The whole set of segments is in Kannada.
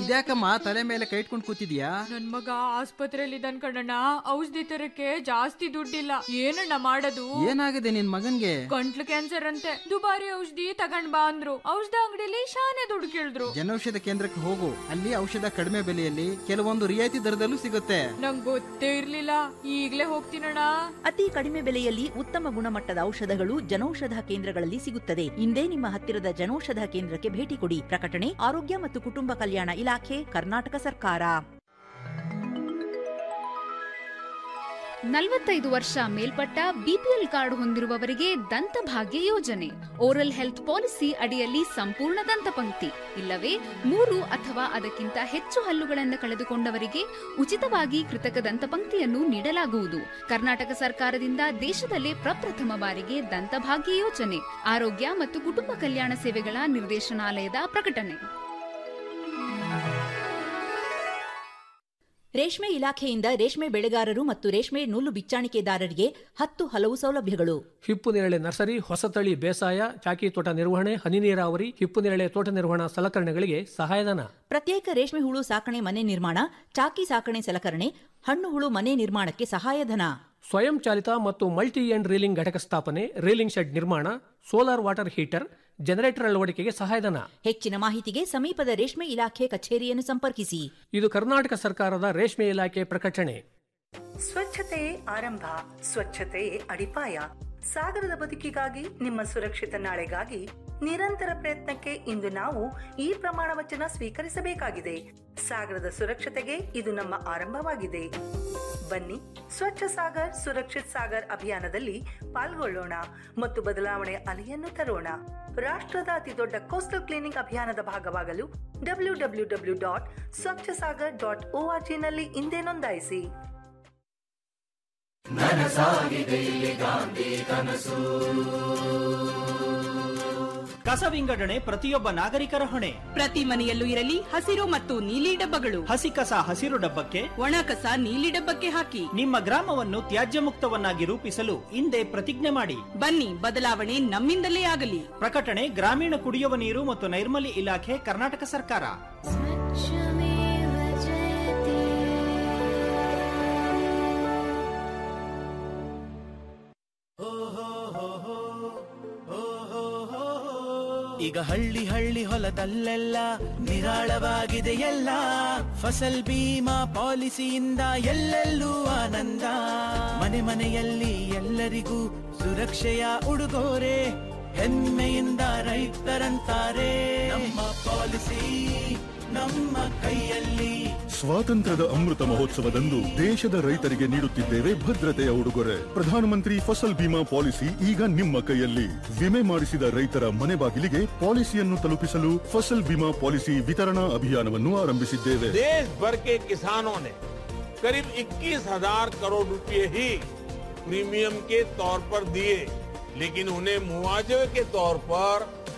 ಇದ್ಯಾಕಮ್ಮ ತಲೆ ಮೇಲೆ ಕೈ ಇಟ್ಕೊಂಡು ಕೂತಿದ್ಯಾ ನನ್ ಮಗ ಆಸ್ಪತ್ರೆಯಲ್ಲಿ ಇದ್ದಾನ್ ಕಣಣ್ಣ ಔಷಧಿ ತರಕ್ಕೆ ಜಾಸ್ತಿ ದುಡ್ಡಿಲ್ಲ ಏನಣ್ಣ ಮಾಡೋದು ಏನಾಗಿದೆ ನಿನ್ ಮಗನ್ಗೆ ಗಂಟ್ಲು ಕ್ಯಾನ್ಸರ್ ಅಂತೆ ದುಬಾರಿ ಔಷಧಿ ತಗೊಂಡ್ ಬಾ ಅಂದ್ರು ಔಷಧ ಅಂಗಡಿಲಿ ಶಾನೆ ದುಡ್ಡು ಕೇಳಿದ್ರು ಜನೌಷಧ ಕೇಂದ್ರಕ್ಕೆ ಹೋಗು ಅಲ್ಲಿ ಔಷಧ ಕಡಿಮೆ ಬೆಲೆಯಲ್ಲಿ ಕೆಲವೊಂದು ರಿಯಾಯಿತಿ ದರದಲ್ಲೂ ಸಿಗುತ್ತೆ ನಂಗ್ ಗೊತ್ತೇ ಇರ್ಲಿಲ್ಲ ಈಗ್ಲೇ ಹೋಗ್ತೀನಣ್ಣ ಅತಿ ಕಡಿಮೆ ಬೆಲೆಯಲ್ಲಿ ಉತ್ತಮ ಗುಣಮಟ್ಟದ ಔಷಧಗಳು ಜನೌಷಧ ಕೇಂದ್ರಗಳಲ್ಲಿ ಸಿಗುತ್ತದೆ ಇಂದೇ ನಿಮ್ಮ ಹತ್ತಿರದ ಜನೌಷಧ ಕೇಂದ್ರಕ್ಕೆ ಭೇಟಿ ಕೊಡಿ ಪ್ರಕಟಣೆ ಆರೋಗ್ಯ ಮತ್ತು ಕುಟುಂಬ ಕಲ್ಯಾಣ ಇಲಾಖೆ ಕರ್ನಾಟಕ ಸರ್ಕಾರ ನಲವತ್ತೈದು ವರ್ಷ ಮೇಲ್ಪಟ್ಟ ಬಿಪಿಎಲ್ ಕಾರ್ಡ್ ಹೊಂದಿರುವವರಿಗೆ ದಂತಭಾಗ್ಯ ಯೋಜನೆ ಓರಲ್ ಹೆಲ್ತ್ ಪಾಲಿಸಿ ಅಡಿಯಲ್ಲಿ ಸಂಪೂರ್ಣ ದಂತಪಂಕ್ತಿ ಇಲ್ಲವೇ ಮೂರು ಅಥವಾ ಅದಕ್ಕಿಂತ ಹೆಚ್ಚು ಹಲ್ಲುಗಳನ್ನು ಕಳೆದುಕೊಂಡವರಿಗೆ ಉಚಿತವಾಗಿ ಕೃತಕ ದಂತಪಂಕ್ತಿಯನ್ನು ನೀಡಲಾಗುವುದು ಕರ್ನಾಟಕ ಸರ್ಕಾರದಿಂದ ದೇಶದಲ್ಲೇ ಪ್ರಪ್ರಥಮ ಬಾರಿಗೆ ದಂತಭಾಗ್ಯ ಯೋಜನೆ ಆರೋಗ್ಯ ಮತ್ತು ಕುಟುಂಬ ಕಲ್ಯಾಣ ಸೇವೆಗಳ ನಿರ್ದೇಶನಾಲಯದ ಪ್ರಕಟಣೆ ರೇಷ್ಮೆ ಇಲಾಖೆಯಿಂದ ರೇಷ್ಮೆ ಬೆಳೆಗಾರರು ಮತ್ತು ರೇಷ್ಮೆ ನೂಲು ಬಿಚ್ಚಾಣಿಕೆದಾರರಿಗೆ ಹತ್ತು ಹಲವು ಸೌಲಭ್ಯಗಳು ಹಿಪ್ಪು ನೇರಳೆ ನರ್ಸರಿ ಹೊಸತಳಿ ಬೇಸಾಯ ಚಾಕಿ ತೋಟ ನಿರ್ವಹಣೆ ಹನಿ ನೀರಾವರಿ ಹಿಪ್ಪು ನೇರಳೆ ತೋಟ ನಿರ್ವಹಣಾ ಸಲಕರಣೆಗಳಿಗೆ ಸಹಾಯಧನ ಪ್ರತ್ಯೇಕ ರೇಷ್ಮೆ ಹುಳು ಸಾಕಣೆ ಮನೆ ನಿರ್ಮಾಣ ಚಾಕಿ ಸಾಕಣೆ ಸಲಕರಣೆ ಹಣ್ಣು ಹುಳು ಮನೆ ನಿರ್ಮಾಣಕ್ಕೆ ಸಹಾಯಧನ ಸ್ವಯಂ ಚಾಲಿತ ಮತ್ತು ಮಲ್ಟಿ ಎಂಡ್ ರೀಲಿಂಗ್ ಘಟಕ ಸ್ಥಾಪನೆ ರೀಲಿಂಗ್ ಶೆಡ್ ನಿರ್ಮಾಣ ಸೋಲಾರ್ ವಾಟರ್ ಹೀಟರ್ ಜನರೇಟರ್ ಅಳವಡಿಕೆಗೆ ಸಹಾಯಧನ ಹೆಚ್ಚಿನ ಮಾಹಿತಿಗೆ ಸಮೀಪದ ರೇಷ್ಮೆ ಇಲಾಖೆ ಕಚೇರಿಯನ್ನು ಸಂಪರ್ಕಿಸಿ ಇದು ಕರ್ನಾಟಕ ಸರ್ಕಾರದ ರೇಷ್ಮೆ ಇಲಾಖೆ ಪ್ರಕಟಣೆ ಸ್ವಚ್ಛತೆಯೇ ಆರಂಭ ಸ್ವಚ್ಛತೆಯೇ ಅಡಿಪಾಯ ಸಾಗರದ ಬದುಕಿಗಾಗಿ ನಿಮ್ಮ ಸುರಕ್ಷಿತ ನಾಳೆಗಾಗಿ ನಿರಂತರ ಪ್ರಯತ್ನಕ್ಕೆ ಇಂದು ನಾವು ಈ ಪ್ರಮಾಣ ವಚನ ಸ್ವೀಕರಿಸಬೇಕಾಗಿದೆ ಸಾಗರದ ಸುರಕ್ಷತೆಗೆ ಇದು ನಮ್ಮ ಆರಂಭವಾಗಿದೆ ಬನ್ನಿ ಸ್ವಚ್ಛ ಸಾಗರ್ ಸುರಕ್ಷಿತ್ ಸಾಗರ್ ಅಭಿಯಾನದಲ್ಲಿ ಪಾಲ್ಗೊಳ್ಳೋಣ ಮತ್ತು ಬದಲಾವಣೆ ಅಲೆಯನ್ನು ತರೋಣ ರಾಷ್ಟ್ರದ ಅತಿ ದೊಡ್ಡ ಕೋಸ್ಟಲ್ ಕ್ಲೀನಿಂಗ್ ಅಭಿಯಾನದ ಭಾಗವಾಗಲು W W W dot Swachh Sagar dot O R ಜಿನಲ್ಲಿ ಇಂದೇ ನೋಂದಾಯಿಸಿ ಕಸ ವಿಂಗಡಣೆ ಪ್ರತಿಯೊಬ್ಬ ನಾಗರಿಕರ ಹೊಣೆ ಪ್ರತಿ ಮನೆಯಲ್ಲೂ ಇರಲಿ ಹಸಿರು ಮತ್ತು ನೀಲಿ ಡಬ್ಬಗಳು ಹಸಿ ಕಸ ಹಸಿರು ಡಬ್ಬಕ್ಕೆ ಒಣ ಕಸ ನೀಲಿ ಡಬ್ಬಕ್ಕೆ ಹಾಕಿ ನಿಮ್ಮ ಗ್ರಾಮವನ್ನು ತ್ಯಾಜ್ಯ ಮುಕ್ತವನ್ನಾಗಿ ರೂಪಿಸಲು ಹಿಂದೆ ಪ್ರತಿಜ್ಞೆ ಮಾಡಿ ಬನ್ನಿ ಬದಲಾವಣೆ ನಮ್ಮಿಂದಲೇ ಆಗಲಿ ಪ್ರಕಟಣೆ ಗ್ರಾಮೀಣ ಕುಡಿಯುವ ನೀರು ಮತ್ತು ನೈರ್ಮಲ್ಯ ಇಲಾಖೆ ಕರ್ನಾಟಕ ಸರ್ಕಾರ ಈಗ ಹಳ್ಳಿ ಹಳ್ಳಿ ಹೊಲದಲ್ಲೆಲ್ಲ ನಿರಾಳವಾಗಿದೆ ಎಲ್ಲ ಫಸಲ್ ಬೀಮಾ ಪಾಲಿಸಿಯಿಂದ ಎಲ್ಲೆಲ್ಲೂ ಆನಂದ ಮನೆ ಮನೆಯಲ್ಲಿ ಎಲ್ಲರಿಗೂ ಸುರಕ್ಷೆಯ ಉಡುಗೊರೆ ಹೆಮ್ಮೆಯಿಂದ ರೈತರಂತಾರೆ ನಮ್ಮ ಪಾಲಿಸಿ ನಮ್ಮ ಕೈಯಲ್ಲಿ ಸ್ವಾತಂತ್ರ್ಯದ ಅಮೃತ ಮಹೋತ್ಸವದಂದು ದೇಶದ ರೈತರಿಗೆ ನೀಡುತ್ತಿದ್ದೇವೆ ಭದ್ರತೆಯ ಉಡುಗೊರೆ ಪ್ರಧಾನಮಂತ್ರಿ ಫಸಲ್ ಬಿಮಾ ಪಾಲಿಸಿ ಈಗ ನಿಮ್ಮ ಕೈಯಲ್ಲಿ ವಿಮೆ ಮಾಡಿಸಿದ ರೈತರ ಮನೆ ಬಾಗಿಲಿಗೆ ಪಾಲಿಸಿಯನ್ನು ತಲುಪಿಸಲು ಫಸಲ್ ಬಿಮಾ ಪಾಲಿಸಿ ವಿತರಣಾ ಅಭಿಯಾನವನ್ನು ಆರಂಭಿಸಿದ್ದೇವೆ देश भर के किसानों ने करीब 21,000 करोड़ रुपए ही प्रीमियम के तौर पर दिए लेकिन उन्हें मुआवजे के तौर पर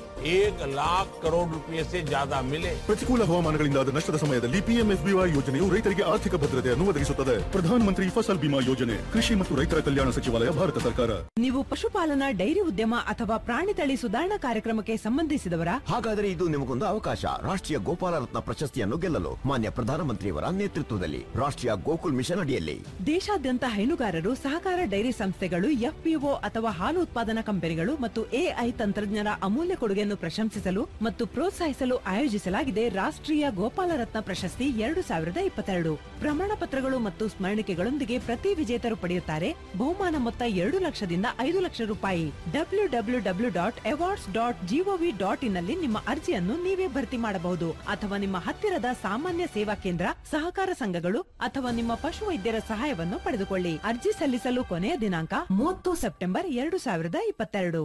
एक लाख करोड़ रुपए से ज्यादा मिले ಪ್ರತಿಕೂಲ ಹವಾಮಾನಗಳಿಂದಾದ ನಷ್ಟದ ಸಮಯದಲ್ಲಿ ಪಿಎಂಎಫ್ಬಿವೈ ಯೋಜನೆಯು ರೈತರಿಗೆ ಆರ್ಥಿಕ ಭದ್ರತೆಯನ್ನು ಒದಗಿಸುತ್ತದೆ ಪ್ರಧಾನಮಂತ್ರಿ ಫಸಲ್ ಬಿಮಾ ಯೋಜನೆ ಕೃಷಿ ಮತ್ತು ರೈತರ ಕಲ್ಯಾಣ ಸಚಿವಾಲಯ ಭಾರತ ಸರ್ಕಾರ ನೀವು ಪಶುಪಾಲನಾ ಡೈರಿ ಉದ್ಯಮ ಅಥವಾ ಪ್ರಾಣಿ ತಳಿ ಸುಧಾರಣಾ ಕಾರ್ಯಕ್ರಮಕ್ಕೆ ಸಂಬಂಧಿಸಿದವರ ಹಾಗಾದರೆ ಇದು ನಿಮಗೊಂದು ಅವಕಾಶ ರಾಷ್ಟ್ರೀಯ ಗೋಪಾಲ ರತ್ನ ಪ್ರಶಸ್ತಿಯನ್ನು ಗೆಲ್ಲಲು ಮಾನ್ಯ ಪ್ರಧಾನಮಂತ್ರಿಯವರ ನೇತೃತ್ವದಲ್ಲಿ ರಾಷ್ಟ್ರೀಯ ಗೋಕುಲ್ ಮಿಷನ್ ಅಡಿಯಲ್ಲಿ ದೇಶಾದ್ಯಂತ ಹೈನುಗಾರರು ಸಹಕಾರ ಡೈರಿ ಸಂಸ್ಥೆಗಳು ಎಫ್ಪಿಒ ಅಥವಾ ಹಾಲು ಉತ್ಪಾದನಾ ಕಂಪನಿಗಳು ಮತ್ತು ಎಐ ತಂತ್ರಜ್ಞರ ಅಮೂಲ್ಯ ಕೊಡುಗೆಯನ್ನು ಪ್ರಶಂಸಿಸಲು ಮತ್ತು ಪ್ರೋತ್ಸಾಹಿಸಲು ಆಯೋಜಿಸಲಾಗಿದೆ ರಾಷ್ಟ್ರೀಯ ಗೋಪಾಲ ರತ್ನ ಪ್ರಶಸ್ತಿ ಎರಡು ಸಾವಿರದ ಇಪ್ಪತ್ತೆರಡು ಪ್ರಮಾಣ ಪತ್ರಗಳು ಮತ್ತು ಸ್ಮರಣಿಕೆಗಳೊಂದಿಗೆ ಪ್ರತಿ ವಿಜೇತರು ಪಡೆಯುತ್ತಾರೆ ಬಹುಮಾನ ಮೊತ್ತ ಎರಡು ಲಕ್ಷದಿಂದ ಐದು ಲಕ್ಷ ರೂಪಾಯಿ W W W dot awards dot G O V dot ಇನ್ನಲ್ಲಿ ನಿಮ್ಮ ಅರ್ಜಿಯನ್ನು ನೀವೇ ಭರ್ತಿ ಮಾಡಬಹುದು ಅಥವಾ ನಿಮ್ಮ ಹತ್ತಿರದ ಸಾಮಾನ್ಯ ಸೇವಾ ಕೇಂದ್ರ ಸಹಕಾರ ಸಂಘಗಳು ಅಥವಾ ನಿಮ್ಮ ಪಶು ವೈದ್ಯರ ಸಹಾಯವನ್ನು ಪಡೆದುಕೊಳ್ಳಿ ಅರ್ಜಿ ಸಲ್ಲಿಸಲು ಕೊನೆಯ ದಿನಾಂಕ ಮೂವತ್ತು ಸೆಪ್ಟೆಂಬರ್ ಎರಡು ಸಾವಿರದ ಇಪ್ಪತ್ತೆರಡು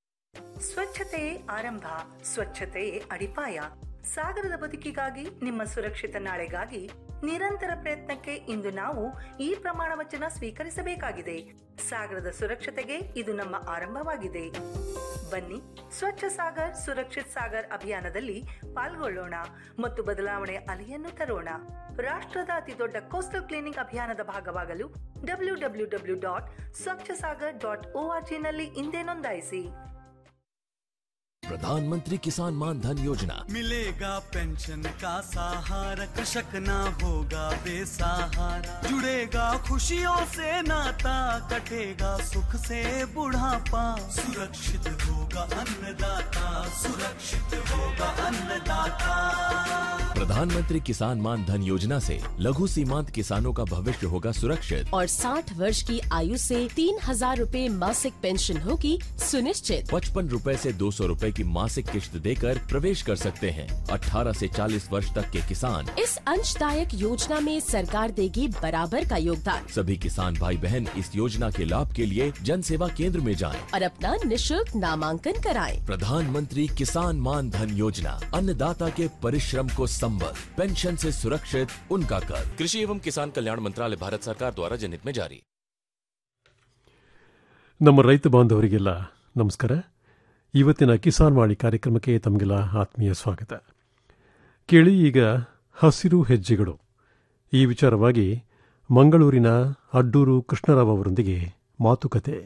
ಸ್ವಚ್ಛತೆಯೇ ಆರಂಭ ಸ್ವಚ್ಛತೆಯೇ ಅಡಿಪಾಯ ಸಾಗರದ ಬದುಕಿಗಾಗಿ ನಿಮ್ಮ ಸುರಕ್ಷಿತ ನಾಳೆಗಾಗಿ ನಿರಂತರ ಪ್ರಯತ್ನಕ್ಕೆ ಇಂದು ನಾವು ಈ ಪ್ರಮಾಣ ವಚನ ಸ್ವೀಕರಿಸಬೇಕಾಗಿದೆ ಸಾಗರದ ಸುರಕ್ಷತೆಗೆ ಇದು ನಮ್ಮ ಆರಂಭವಾಗಿದೆ ಬನ್ನಿ ಸ್ವಚ್ಛ ಸಾಗರ್ ಸುರಕ್ಷಿತ್ ಸಾಗರ್ ಅಭಿಯಾನದಲ್ಲಿ ಪಾಲ್ಗೊಳ್ಳೋಣ ಮತ್ತು ಬದಲಾವಣೆ ಅಲೆಯನ್ನು ತರೋಣ ರಾಷ್ಟ್ರದ ಅತಿ ದೊಡ್ಡ ಕೋಸ್ಟಲ್ ಕ್ಲೀನಿಂಗ್ ಅಭಿಯಾನದ ಭಾಗವಾಗಲು W W W dot Swachh Sagar dot O R ಜಿನಲ್ಲಿ ಇಂದೇ ನೋಂದಾಯಿಸಿ प्रधानमंत्री किसान मान धन योजना मिलेगा पेंशन का सहारा कृषक ना होगा बेसहारा जुड़ेगा खुशियों से नाता कटेगा सुख से बुढ़ापा सुरक्षित होगा अन्नदाता सुरक्षित होगा अन्नदाता प्रधानमंत्री किसान मान धन योजना से लघु सीमांत किसानों का भविष्य होगा सुरक्षित और 60 वर्ष की आयु से तीन हजार रूपए मासिक पेंशन होगी सुनिश्चित पचपन रूपए से दो सौ रूपए की मासिक किश्त देकर प्रवेश कर सकते हैं 18 से 40 वर्ष तक के किसान इस अंशदायक योजना में सरकार देगी बराबर का योगदान सभी किसान भाई बहन इस योजना के लाभ के लिए जन सेवा केंद्र में जाएं। और अपना निशुल्क नामांकन कराएं। प्रधानमंत्री किसान मान धन योजना अन्नदाता के परिश्रम को संबल पेंशन से सुरक्षित उनका कर कृषि एवं किसान कल्याण मंत्रालय भारत सरकार द्वारा जनहित में जारी ನಮ್ಮ ರೈತ ಬಾಂಧವರಿಗೆಲ್ಲ ನಮಸ್ಕಾರ ಇವತ್ತಿನ ಕಿಸಾನ್ ವಾಣಿ ಕಾರ್ಯಕ್ರಮಕ್ಕೆ ತಮಗೆಲ್ಲ ಆತ್ಮೀಯ ಸ್ವಾಗತ ಕೇಳಿ ಈಗ ಹಸಿರು ಹೆಜ್ಜೆಗಳು ಈ ವಿಚಾರವಾಗಿ ಮಂಗಳೂರಿನ ಅಡ್ಡೂರು ಕೃಷ್ಣರಾವ್ ಅವರೊಂದಿಗೆ ಮಾತುಕತೆ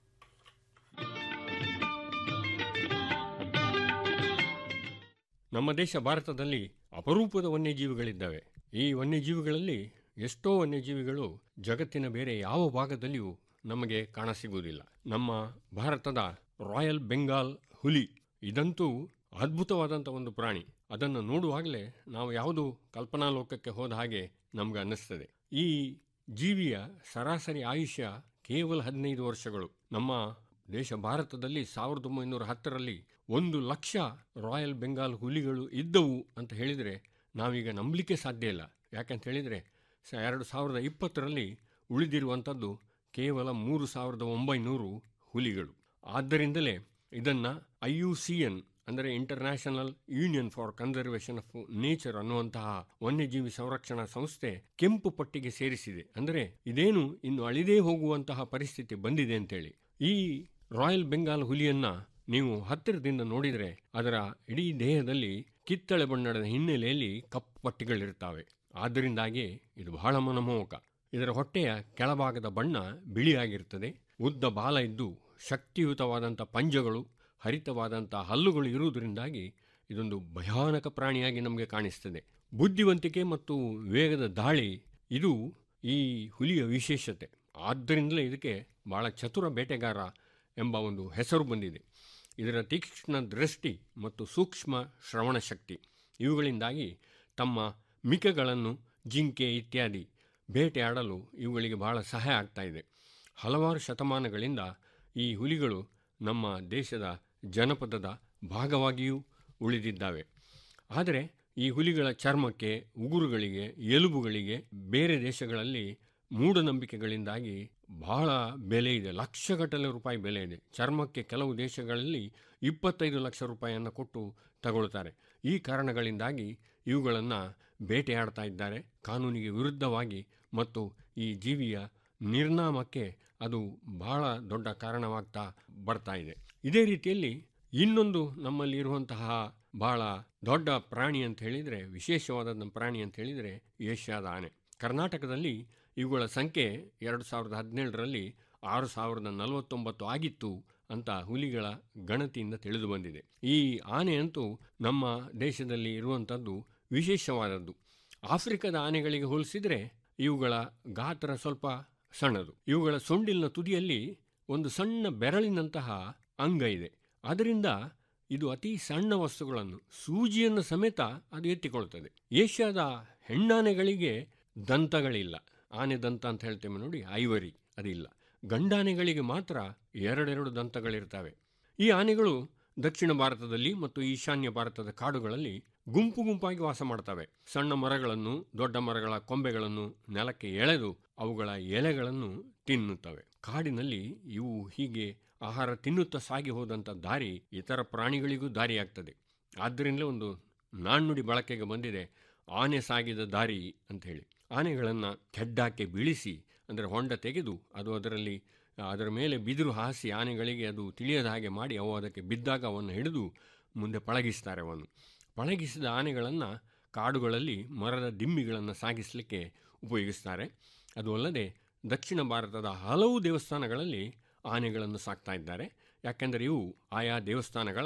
ನಮ್ಮ ದೇಶ ಭಾರತದಲ್ಲಿ ಅಪರೂಪದ ವನ್ಯಜೀವಿಗಳಿದ್ದಾವೆ ಈ ವನ್ಯಜೀವಿಗಳಲ್ಲಿ ಎಷ್ಟೋ ವನ್ಯಜೀವಿಗಳು ಜಗತ್ತಿನ ಬೇರೆ ಯಾವ ಭಾಗದಲ್ಲಿಯೂ ನಮಗೆ ಕಾಣಸಿಗುವುದಿಲ್ಲ ನಮ್ಮ ಭಾರತದ ರಾಯಲ್ ಬೆಂಗಾಲ್ ಹುಲಿ ಇದಂತೂ ಅದ್ಭುತವಾದಂಥ ಒಂದು ಪ್ರಾಣಿ ಅದನ್ನು ನೋಡುವಾಗಲೇ ನಾವು ಯಾವುದು ಕಲ್ಪನಾ ಲೋಕಕ್ಕೆ ಹೋದ ಹಾಗೆ ನಮ್ಗೆ ಅನ್ನಿಸ್ತದೆ ಈ ಜೀವಿಯ ಸರಾಸರಿ ಆಯುಷ್ಯ ಕೇವಲ ಹದಿನೈದು ವರ್ಷಗಳು ನಮ್ಮ ದೇಶ ಭಾರತದಲ್ಲಿ ಸಾವಿರದ ಒಂಬೈನೂರ ಹತ್ತರಲ್ಲಿ ಒಂದು ಲಕ್ಷ ರಾಯಲ್ ಬೆಂಗಾಲ್ ಹುಲಿಗಳು ಇದ್ದವು ಅಂತ ಹೇಳಿದರೆ ನಾವೀಗ ನಂಬಲಿಕ್ಕೆ ಸಾಧ್ಯ ಇಲ್ಲ ಯಾಕಂತ ಹೇಳಿದರೆ ಸ ಎರಡು ಸಾವಿರದ ಇಪ್ಪತ್ತರಲ್ಲಿ ಉಳಿದಿರುವಂಥದ್ದು ಕೇವಲ ಮೂರು ಸಾವಿರದ ಒಂಬೈನೂರು ಹುಲಿಗಳು ಆದ್ದರಿಂದಲೇ ಇದನ್ನು ಐ ಯು ಸಿ ಎನ್ ಅಂದರೆ international union for conservation of nature ಅನ್ನುವಂತಹ ವನ್ಯಜೀವಿ ಸಂರಕ್ಷಣಾ ಸಂಸ್ಥೆ ಕೆಂಪು ಪಟ್ಟಿಗೆ ಸೇರಿಸಿದೆ ಅಂದರೆ ಇದೇನು ಇನ್ನು ಅಳಿದೇ ಹೋಗುವಂತಹ ಪರಿಸ್ಥಿತಿ ಬಂದಿದೆ ಅಂತೇಳಿ ಈ ರಾಯಲ್ ಬೆಂಗಾಲ್ ಹುಲಿಯನ್ನ ನೀವು ಹತ್ತಿರದಿಂದ ನೋಡಿದರೆ ಅದರ ಇಡೀ ದೇಹದಲ್ಲಿ ಕಿತ್ತಳೆ ಬಣ್ಣದ ಹಿನ್ನೆಲೆಯಲ್ಲಿ ಕಪ್ಪು ಪಟ್ಟಿಗಳಿರ್ತವೆ ಆದ್ದರಿಂದಾಗಿ ಇದು ಬಹಳ ಮನಮೋಹಕ ಇದರ ಹೊಟ್ಟೆಯ ಕೆಳಭಾಗದ ಬಣ್ಣ ಬಿಳಿಯಾಗಿರುತ್ತದೆ ಉದ್ದ ಬಾಲ ಇದ್ದು ಶಕ್ತಿಯುತವಾದಂಥ ಪಂಜಗಳು ಹರಿತವಾದಂಥ ಹಲ್ಲುಗಳು ಇರುವುದರಿಂದಾಗಿ ಇದೊಂದು ಭಯಾನಕ ಪ್ರಾಣಿಯಾಗಿ ನಮಗೆ ಕಾಣಿಸ್ತದೆ ಬುದ್ಧಿವಂತಿಕೆ ಮತ್ತು ವೇಗದ ದಾಳಿ ಇದು ಈ ಹುಲಿಯ ವಿಶೇಷತೆ ಆದ್ದರಿಂದಲೇ ಇದಕ್ಕೆ ಬಹಳ ಚತುರ ಬೇಟೆಗಾರ ಎಂಬ ಒಂದು ಹೆಸರು ಬಂದಿದೆ ಇದರ ತೀಕ್ಷ್ಣ ದೃಷ್ಟಿ ಮತ್ತು ಸೂಕ್ಷ್ಮ ಶ್ರವಣ ಶಕ್ತಿ ಇವುಗಳಿಂದಾಗಿ ತಮ್ಮ ಮಿಕಗಳನ್ನು ಜಿಂಕೆ ಇತ್ಯಾದಿ ಬೇಟೆಯಾಡಲು ಇವುಗಳಿಗೆ ಬಹಳ ಸಹಾಯ ಆಗ್ತಾ ಇದೆ ಹಲವಾರು ಶತಮಾನಗಳಿಂದ ಈ ಹುಲಿಗಳು ನಮ್ಮ ದೇಶದ ಜನಪದದ ಭಾಗವಾಗಿಯೂ ಉಳಿದಿದ್ದಾವೆ ಆದರೆ ಈ ಹುಲಿಗಳ ಚರ್ಮಕ್ಕೆ ಉಗುರುಗಳಿಗೆ ಎಲುಬುಗಳಿಗೆ ಬೇರೆ ದೇಶಗಳಲ್ಲಿ ಮೂಢನಂಬಿಕೆಗಳಿಂದಾಗಿ ಬಹಳ ಬೆಲೆ ಇದೆ ಲಕ್ಷಗಟ್ಟಲೆ ರೂಪಾಯಿ ಬೆಲೆ ಇದೆ ಚರ್ಮಕ್ಕೆ ಕೆಲವು ದೇಶಗಳಲ್ಲಿ ಇಪ್ಪತ್ತೈದು ಲಕ್ಷ ರೂಪಾಯಿಯನ್ನು ಕೊಟ್ಟು ತಗೊಳ್ತಾರೆ ಈ ಕಾರಣಗಳಿಂದಾಗಿ ಇವುಗಳನ್ನು ಬೇಟೆಯಾಡ್ತಾ ಇದ್ದಾರೆ ಕಾನೂನಿಗೆ ವಿರುದ್ಧವಾಗಿ ಮತ್ತು ಈ ಜೀವಿಯ ನಿರ್ನಾಮಕ್ಕೆ ಅದು ಬಹಳ ದೊಡ್ಡ ಕಾರಣವಾಗ್ತಾ ಬರ್ತಾ ಇದೆ ಇದೇ ರೀತಿಯಲ್ಲಿ ಇನ್ನೊಂದು ನಮ್ಮಲ್ಲಿ ಇರುವಂತಹ ಬಹಳ ದೊಡ್ಡ ಪ್ರಾಣಿ ಅಂತ ಹೇಳಿದರೆ ವಿಶೇಷವಾದ ಪ್ರಾಣಿ ಅಂತ ಹೇಳಿದರೆ ಏಷ್ಯಾದ ಆನೆ ಕರ್ನಾಟಕದಲ್ಲಿ ಇವುಗಳ ಸಂಖ್ಯೆ ಎರಡು ಸಾವಿರದ ಹದಿನೇಳರಲ್ಲಿ ಆರು ಸಾವಿರದ ನಲವತ್ತೊಂಬತ್ತು ಆಗಿತ್ತು ಅಂತ ಹುಲಿಗಳ ಗಣತಿಯಿಂದ ತಿಳಿದು ಬಂದಿದೆ ಈ ಆನೆ ಅಂತೂ ನಮ್ಮ ದೇಶದಲ್ಲಿ ಇರುವಂಥದ್ದು ವಿಶೇಷವಾದದ್ದು ಆಫ್ರಿಕಾದ ಆನೆಗಳಿಗೆ ಹೋಲಿಸಿದರೆ ಇವುಗಳ ಗಾತ್ರ ಸ್ವಲ್ಪ ಸಣ್ಣದು ಇವುಗಳ ಸೊಂಡಿಲಿನ ತುದಿಯಲ್ಲಿ ಒಂದು ಸಣ್ಣ ಬೆರಳಿನಂತಹ ಅಂಗ ಇದೆ ಅದರಿಂದ ಇದು ಅತಿ ಸಣ್ಣ ವಸ್ತುಗಳನ್ನು ಸೂಜಿಯನ್ನು ಸಮೇತ ಅದು ಎತ್ತಿಕೊಳ್ತದೆ ಏಷ್ಯಾದ ಹೆಣ್ಣಾನೆಗಳಿಗೆ ದಂತಗಳಿಲ್ಲ ಆನೆ ದಂತ ಅಂತ ಹೇಳ್ತೇವೆ ನೋಡಿ ಐವರಿ ಅದಿಲ್ಲ ಗಂಡಾನೆಗಳಿಗೆ ಮಾತ್ರ ಎರಡೆರಡು ದಂತಗಳಿರ್ತವೆ ಈ ಆನೆಗಳು ದಕ್ಷಿಣ ಭಾರತದಲ್ಲಿ ಮತ್ತು ಈಶಾನ್ಯ ಭಾರತದ ಕಾಡುಗಳಲ್ಲಿ ಗುಂಪು ಗುಂಪಾಗಿ ವಾಸ ಮಾಡ್ತವೆ ಸಣ್ಣ ಮರಗಳನ್ನು ದೊಡ್ಡ ಮರಗಳ ಕೊಂಬೆಗಳನ್ನು ನೆಲಕ್ಕೆ ಎಳೆದು ಅವುಗಳ ಎಲೆಗಳನ್ನು ತಿನ್ನುತ್ತವೆ ಕಾಡಿನಲ್ಲಿ ಇವು ಹೀಗೆ ಆಹಾರ ತಿನ್ನುತ್ತಾ ಸಾಗಿ ಹೋದಂಥ ದಾರಿ ಇತರ ಪ್ರಾಣಿಗಳಿಗೂ ದಾರಿಯಾಗ್ತದೆ ಆದ್ದರಿಂದಲೇ ಒಂದು ನಾಣ್ಣುಡಿ ಬಳಕೆಗೆ ಬಂದಿದೆ ಆನೆ ಸಾಗಿದ ದಾರಿ ಅಂತ ಹೇಳಿ ಆನೆಗಳನ್ನು ಕೆಡ್ಡಾಕೆ ಬೀಳಿಸಿ ಅಂದರೆ ಹೊಂಡ ತೆಗೆದು ಅದು ಅದರಲ್ಲಿ ಅದರ ಮೇಲೆ ಬಿದಿರು ಹಾಸಿ ಆನೆಗಳಿಗೆ ಅದು ತಿಳಿಯದ ಹಾಗೆ ಮಾಡಿ ಅವು ಅದಕ್ಕೆ ಬಿದ್ದಾಗ ಅವನ್ನು ಹಿಡಿದು ಮುಂದೆ ಪಳಗಿಸ್ತಾರೆ ಅವನ್ನು ಪಳಗಿಸಿದ ಆನೆಗಳನ್ನು ಕಾಡುಗಳಲ್ಲಿ ಮರದ ದಿಮ್ಮಿಗಳನ್ನು ಸಾಗಿಸಲಿಕ್ಕೆ ಉಪಯೋಗಿಸ್ತಾರೆ ಅದು ಅಲ್ಲದೆ ದಕ್ಷಿಣ ಭಾರತದ ಹಲವು ದೇವಸ್ಥಾನಗಳಲ್ಲಿ ಆನೆಗಳನ್ನು ಸಾಕ್ತಾ ಇದ್ದಾರೆ ಯಾಕೆಂದರೆ ಇವು ಆಯಾ ದೇವಸ್ಥಾನಗಳ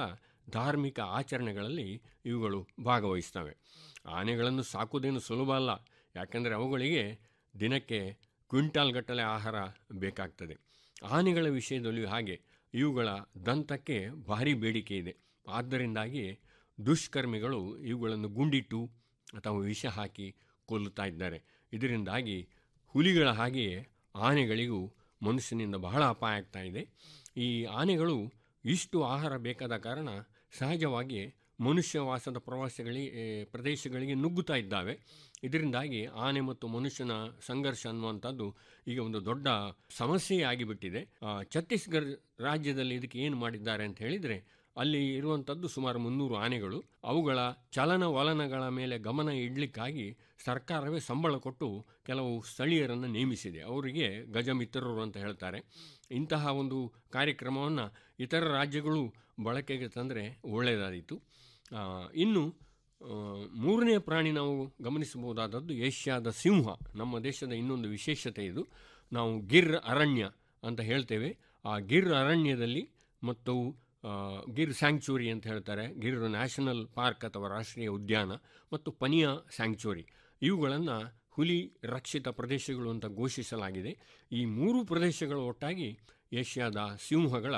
ಧಾರ್ಮಿಕ ಆಚರಣೆಗಳಲ್ಲಿ ಇವುಗಳು ಭಾಗವಹಿಸ್ತವೆ ಆನೆಗಳನ್ನು ಸಾಕುವುದೇನು ಸುಲಭ ಅಲ್ಲ ಯಾಕಂದರೆ ಅವುಗಳಿಗೆ ದಿನಕ್ಕೆ ಕ್ವಿಂಟಾಲ್ ಗಟ್ಟಲೆ ಆಹಾರ ಬೇಕಾಗ್ತದೆ ಆನೆಗಳ ವಿಷಯದಲ್ಲಿಯೂ ಹಾಗೆ ಇವುಗಳ ದಂತಕ್ಕೆ ಭಾರಿ ಬೇಡಿಕೆ ಇದೆ ಆದ್ದರಿಂದಾಗಿ ದುಷ್ಕರ್ಮಿಗಳು ಇವುಗಳನ್ನು ಗುಂಡಿಟ್ಟು ಅಥವಾ ವಿಷ ಹಾಕಿ ಕೊಲ್ಲುತ್ತಾ ಇದ್ದಾರೆ ಇದರಿಂದಾಗಿ ಹುಲಿಗಳ ಹಾಗೆಯೇ ಆನೆಗಳಿಗೂ ಮನುಷ್ಯನಿಂದ ಬಹಳ ಅಪಾಯ ಆಗ್ತಾ ಇದೆ ಈ ಆನೆಗಳು ಇಷ್ಟು ಆಹಾರ ಬೇಕಾದ ಕಾರಣ ಸಹಜವಾಗಿ ಮನುಷ್ಯ ವಾಸದ ಪ್ರವಾಸಗಳಿ ಏ, ಪ್ರದೇಶಗಳಿಗೆ ನುಗ್ಗುತ್ತಾ ಇದ್ದಾವೆ ಇದರಿಂದಾಗಿ ಆನೆ ಮತ್ತು ಮನುಷ್ಯನ ಸಂಘರ್ಷ ಅನ್ನುವಂಥದ್ದು ಈಗ ಒಂದು ದೊಡ್ಡ ಸಮಸ್ಯೆ ಆಗಿಬಿಟ್ಟಿದೆ ಆ, ಛತ್ತೀಸ್ಗಢ ರಾಜ್ಯದಲ್ಲಿ ಇದಕ್ಕೆ ಏನು ಮಾಡಿದ್ದಾರೆ ಅಂತ ಹೇಳಿದರೆ ಅಲ್ಲಿ ಇರುವಂಥದ್ದು ಸುಮಾರು ಮುನ್ನೂರು ಆನೆಗಳು ಅವುಗಳ ಚಲನವಲನಗಳ ಮೇಲೆ ಗಮನ ಇಡಲಿಕ್ಕಾಗಿ ಸರ್ಕಾರವೇ ಸಂಬಳ ಕೊಟ್ಟು ಕೆಲವು ಸ್ಥಳೀಯರನ್ನು ನೇಮಿಸಿದೆ ಅವರಿಗೆ ಗಜಮಿತ್ರರು ಅಂತ ಹೇಳ್ತಾರೆ ಇಂತಹ ಒಂದು ಕಾರ್ಯಕ್ರಮವನ್ನು ಇತರ ರಾಜ್ಯಗಳು ಬಳಕೆಗೆ ತಂದರೆ ಒಳ್ಳೆಯದಾದೀತು ಆ, ಇನ್ನು ಆ, ಮೂರನೇ ಪ್ರಾಣಿ ನಾವು ಗಮನಿಸಬಹುದಾದದ್ದು ಏಷ್ಯಾದ ಸಿಂಹ ನಮ್ಮ ದೇಶದ ಇನ್ನೊಂದು ವಿಶೇಷತೆ ಇದು ನಾವು ಗಿರ್ ಅರಣ್ಯ ಅಂತ ಹೇಳ್ತೇವೆ ಆ ಗಿರ್ ಅರಣ್ಯದಲ್ಲಿ ಮತ್ತು ಆ, ಗಿರ್ ಸ್ಯಾಂಕ್ಚುರಿ ಅಂತ ಹೇಳ್ತಾರೆ ಗಿರ್ ನ್ಯಾಷನಲ್ ಪಾರ್ಕ್ ಅಥವಾ ರಾಷ್ಟ್ರೀಯ ಉದ್ಯಾನ ಮತ್ತು ಪನಿಯಾ ಸ್ಯಾಂಕ್ಚುರಿ ಇವುಗಳನ್ನು ಹುಲಿ ರಕ್ಷಿತ ಪ್ರದೇಶಗಳು ಅಂತ ಘೋಷಿಸಲಾಗಿದೆ ಈ ಮೂರು ಪ್ರದೇಶಗಳು ಒಟ್ಟಾಗಿ ಏಷ್ಯಾದ ಸಿಂಹಗಳ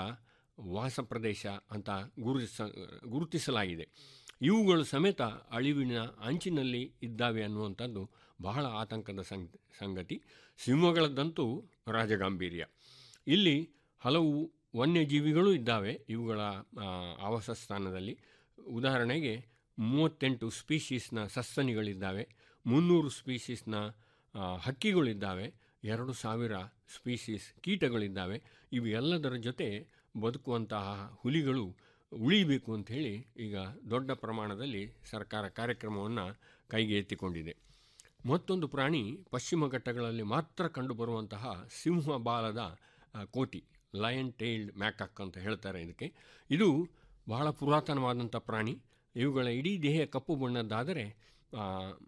ವಾಸ ಪ್ರದೇಶ ಅಂತ ಗುರುತಿಸ ಗುರುತಿಸಲಾಗಿದೆ ಇವುಗಳು ಸಮೇತ ಅಳಿವಿನ ಅಂಚಿನಲ್ಲಿ ಇದ್ದಾವೆ ಅನ್ನುವಂಥದ್ದು ಬಹಳ ಆತಂಕದ ಸಂಗ್ ಸಂಗತಿ ಸಿಂಹಗಳದ್ದಂತೂ ರಾಜಗಾಂಭೀರ್ಯ ಇಲ್ಲಿ ಹಲವು ವನ್ಯಜೀವಿಗಳು ಇದ್ದಾವೆ ಇವುಗಳ ಆ, ಆವಾಸ ಸ್ಥಾನದಲ್ಲಿ ಉದಾಹರಣೆಗೆ ಮೂವತ್ತೆಂಟು ಸ್ಪೀಶೀಸ್ನ ಸಸ್ತನಿಗಳಿದ್ದಾವೆ ಮುನ್ನೂರು ಸ್ಪೀಶೀಸ್ನ ಆ, ಹಕ್ಕಿಗಳಿದ್ದಾವೆ ಎರಡು ಸಾವಿರ ಸ್ಪೀಶೀಸ್ ಕೀಟಗಳಿದ್ದಾವೆ ಇವು ಎಲ್ಲದರ ಜೊತೆ ಬದುಕುವಂತಹ ಹುಲಿಗಳು ಉಳಿಬೇಕು ಅಂಥೇಳಿ ಈಗ ದೊಡ್ಡ ಪ್ರಮಾಣದಲ್ಲಿ ಸರ್ಕಾರ ಕಾರ್ಯಕ್ರಮವನ್ನು ಕೈಗೆ ಎತ್ತಿಕೊಂಡಿದೆ ಮತ್ತೊಂದು ಪ್ರಾಣಿ ಪಶ್ಚಿಮ ಘಟ್ಟಗಳಲ್ಲಿ ಮಾತ್ರ ಕಂಡುಬರುವಂತಹ ಸಿಂಹ ಬಾಲದ ಆ, ಕೋತಿ ಲಯನ್ ಟೈಲ್ಡ್ ಮ್ಯಾಕಕ್ ಅಂತ ಹೇಳ್ತಾರೆ ಇದಕ್ಕೆ ಇದು ಬಹಳ ಪುರಾತನವಾದಂಥ ಪ್ರಾಣಿ ಇವುಗಳ ಇಡೀ ದೇಹ ಕಪ್ಪು ಬಣ್ಣದ್ದಾದರೆ ಆ,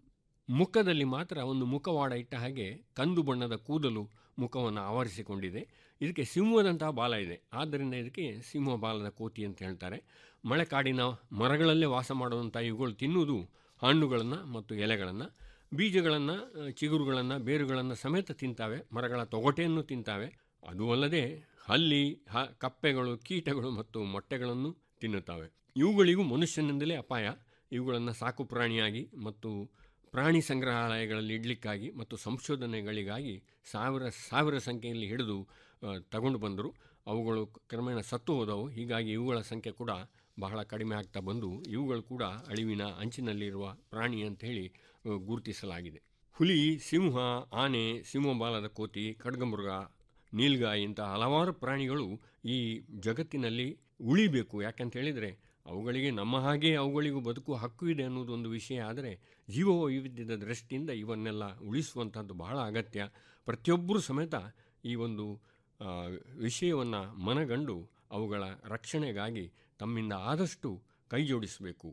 ಮುಖದಲ್ಲಿ ಮಾತ್ರ ಒಂದು ಮುಖವಾಡ ಇಟ್ಟ ಹಾಗೆ ಕಂದು ಬಣ್ಣದ ಕೂದಲು ಮುಖವನ್ನು ಆವರಿಸಿಕೊಂಡಿದೆ ಇದಕ್ಕೆ ಸಿಂಹದಂತಹ ಬಾಲ ಇದೆ ಆದ್ದರಿಂದ ಇದಕ್ಕೆ ಸಿಂಹ ಬಾಲದ ಕೋತಿ ಅಂತ ಹೇಳ್ತಾರೆ ಮಳೆಕಾಡಿನ ಮರಗಳಲ್ಲೇ ವಾಸ ಮಾಡುವಂಥ ಇವುಗಳು ತಿನ್ನುವುದು ಹಣ್ಣುಗಳನ್ನು ಮತ್ತು ಎಲೆಗಳನ್ನು ಬೀಜಗಳನ್ನು ಚಿಗುರುಗಳನ್ನು ಬೇರುಗಳನ್ನು ಸಮೇತ ತಿಂತಾವೆ ಮರಗಳ ತೊಗಟೆಯನ್ನು ತಿಂತಾವೆ ಅದು ಅಲ್ಲದೆ ಹಲ್ಲಿ ಹ ಕಪ್ಪೆಗಳು ಕೀಟಗಳು ಮತ್ತು ಮೊಟ್ಟೆಗಳನ್ನು ತಿನ್ನುತ್ತವೆ ಇವುಗಳಿಗೂ ಮನುಷ್ಯನಿಂದಲೇ ಅಪಾಯ ಇವುಗಳನ್ನು ಸಾಕು ಪ್ರಾಣಿಯಾಗಿ ಮತ್ತು ಪ್ರಾಣಿ ಸಂಗ್ರಹಾಲಯಗಳಲ್ಲಿ ಇಡಲಿಕ್ಕಾಗಿ ಮತ್ತು ಸಂಶೋಧನೆಗಳಿಗಾಗಿ ಸಾವಿರ ಸಾವಿರ ಸಂಖ್ಯೆಯಲ್ಲಿ ಹಿಡಿದು ಆ, ತಗೊಂಡು ಬಂದರು ಅವುಗಳು ಕ್ರಮೇಣ ಸತ್ತು ಹೋದವು ಹೀಗಾಗಿ ಇವುಗಳ ಸಂಖ್ಯೆ ಕೂಡ ಬಹಳ ಕಡಿಮೆ ಆಗ್ತಾ ಬಂದು ಇವುಗಳು ಕೂಡ ಅಳಿವಿನ ಅಂಚಿನಲ್ಲಿರುವ ಪ್ರಾಣಿ ಅಂತ ಹೇಳಿ ಆ, ಗುರುತಿಸಲಾಗಿದೆ ಹುಲಿ ಸಿಂಹ ಆನೆ ಸಿಂಹಬಾಲದ ಕೋತಿ ಖಡ್ಗಮೃಗ ನೀಲ್ಗಾಯಿ ಇಂಥ ಹಲವಾರು ಪ್ರಾಣಿಗಳು ಈ ಜಗತ್ತಿನಲ್ಲಿ ಉಳಿಬೇಕು ಯಾಕಂತ ಹೇಳಿದರೆ ಅವುಗಳಿಗೆ ನಮ್ಮ ಹಾಗೆ ಅವುಗಳಿಗೂ ಬದುಕುವ ಹಕ್ಕು ಇದೆ ಅನ್ನೋದೊಂದು ವಿಷಯ ಆದರೆ ಜೀವ ವೈವಿಧ್ಯದ ದೃಷ್ಟಿಯಿಂದ ಇವನ್ನೆಲ್ಲ ಉಳಿಸುವಂಥದ್ದು ಬಹಳ ಅಗತ್ಯ ಪ್ರತಿಯೊಬ್ಬರೂ ಸಮೇತ ಈ ಒಂದು ವಿಷಯವನ್ನು ಮನಗಂಡು ಅವುಗಳ ರಕ್ಷಣೆಗಾಗಿ ತಮ್ಮಿಂದ ಆದಷ್ಟು ಕೈ ಜೋಡಿಸಬೇಕು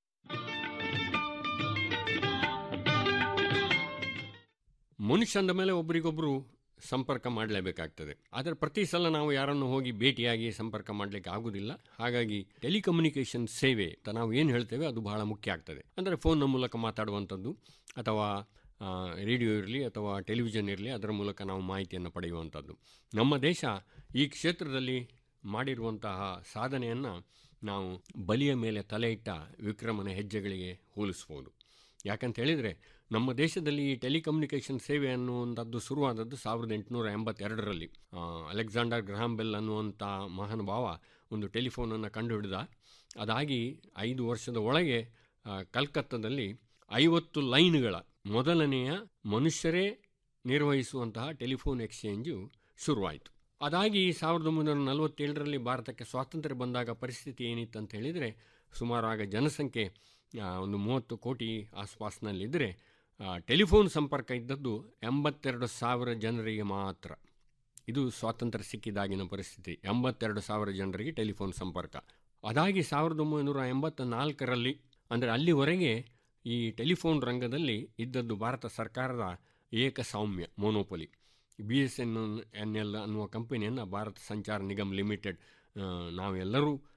ಮನುಷ್ಯ ಅಂದ ಮೇಲೆ ಒಬ್ರಿಗೊಬ್ರು ಸಂಪರ್ಕ ಮಾಡಲೇಬೇಕಾಗ್ತದೆ ಆದರೆ ಪ್ರತಿ ಸಲ ನಾವು ಯಾರನ್ನು ಹೋಗಿ ಭೇಟಿಯಾಗಿ ಸಂಪರ್ಕ ಮಾಡಲಿಕ್ಕೆ ಆಗುವುದಿಲ್ಲ ಹಾಗಾಗಿ ಟೆಲಿಕಮ್ಯುನಿಕೇಷನ್ ಸೇವೆ ಅಂತ ನಾವು ಏನು ಹೇಳ್ತೇವೆ ಅದು ಬಹಳ ಮುಖ್ಯ ಆಗ್ತದೆ ಅಂದರೆ ಫೋನ್ನ ಮೂಲಕ ಮಾತಾಡುವಂಥದ್ದು ಅಥವಾ ಆ, ರೇಡಿಯೋ ಇರಲಿ ಅಥವಾ ಟೆಲಿವಿಷನ್ ಇರಲಿ ಅದರ ಮೂಲಕ ನಾವು ಮಾಹಿತಿಯನ್ನು ಪಡೆಯುವಂಥದ್ದು ನಮ್ಮ ದೇಶ ಈ ಕ್ಷೇತ್ರದಲ್ಲಿ ಮಾಡಿರುವಂತಹ ಸಾಧನೆಯನ್ನು ನಾವು ಬಲಿಯ ಮೇಲೆ ತಲೆ ಇಟ್ಟ ವಿಕ್ರಮನ ಹೆಜ್ಜೆಗಳಿಗೆ ಹೋಲಿಸ್ಬೋದು ಯಾಕಂತ ಹೇಳಿದರೆ ನಮ್ಮ ದೇಶದಲ್ಲಿ ಈ ಟೆಲಿಕಮ್ಯುನಿಕೇಷನ್ ಸೇವೆ ಅನ್ನುವಂಥದ್ದು ಶುರುವಾದದ್ದು ಸಾವಿರದ ಎಂಟುನೂರ ಎಂಬತ್ತೆರಡರಲ್ಲಿ ಆ, ಅಲೆಕ್ಸಾಂಡರ್ ಗ್ರಹಾಂ ಬೆಲ್ ಅನ್ನುವಂಥ ಮಹಾನುಭಾವ ಒಂದು ಟೆಲಿಫೋನನ್ನು ಕಂಡುಹಿಡಿದ ಅದಾಗಿ ಐದು ವರ್ಷದ ಒಳಗೆ ಆ, ಕಲ್ಕತ್ತಾದಲ್ಲಿ ಐವತ್ತು ಲೈನ್ಗಳ ಮೊದಲನೆಯ ಮನುಷ್ಯರೇ ನಿರ್ವಹಿಸುವಂತಹ ಟೆಲಿಫೋನ್ ಎಕ್ಸ್ಚೇಂಜು ಶುರುವಾಯಿತು ಅದಾಗಿ ಸಾವಿರದ ಒಂಬೈನೂರ ನಲವತ್ತೇಳರಲ್ಲಿ ಭಾರತಕ್ಕೆ ಸ್ವಾತಂತ್ರ್ಯ ಬಂದಾಗ ಪರಿಸ್ಥಿತಿ ಏನಿತ್ತು ಅಂತ ಹೇಳಿದರೆ ಸುಮಾರು ಆಗ ಜನಸಂಖ್ಯೆ ಆ, ಒಂದು ಮೂವತ್ತು ಕೋಟಿ ಆಸ್ಪಾಸ್ನಲ್ಲಿದ್ದರೆ ಆ, ಟೆಲಿಫೋನ್ ಸಂಪರ್ಕ ಇದ್ದದ್ದು ಎಂಬತ್ತೆರಡು ಸಾವಿರ ಜನರಿಗೆ ಮಾತ್ರ ಇದು ಸ್ವಾತಂತ್ರ್ಯ ಸಿಕ್ಕಿದಾಗಿನ ಪರಿಸ್ಥಿತಿ ಎಂಬತ್ತೆರಡು ಸಾವಿರ ಜನರಿಗೆ ಟೆಲಿಫೋನ್ ಸಂಪರ್ಕ ಅದಾಗಿ ಸಾವಿರದ ಒಂಬೈನೂರ ಎಂಬತ್ತ ನಾಲ್ಕರಲ್ಲಿ ಅಂದರೆ ಅಲ್ಲಿವರೆಗೆ ಈ ಟೆಲಿಫೋನ್ ರಂಗದಲ್ಲಿ ಇದ್ದದ್ದು ಭಾರತ ಸರ್ಕಾರದ ಏಕಸ್ವಾಮ್ಯ monopoly B S N N L ಅನ್ನುವ ಕಂಪನಿಯನ್ನು ಭಾರತ ಸಂಚಾರ ನಿಗಮ್ ಲಿಮಿಟೆಡ್ ಆ, ನಾವೆಲ್ಲರೂ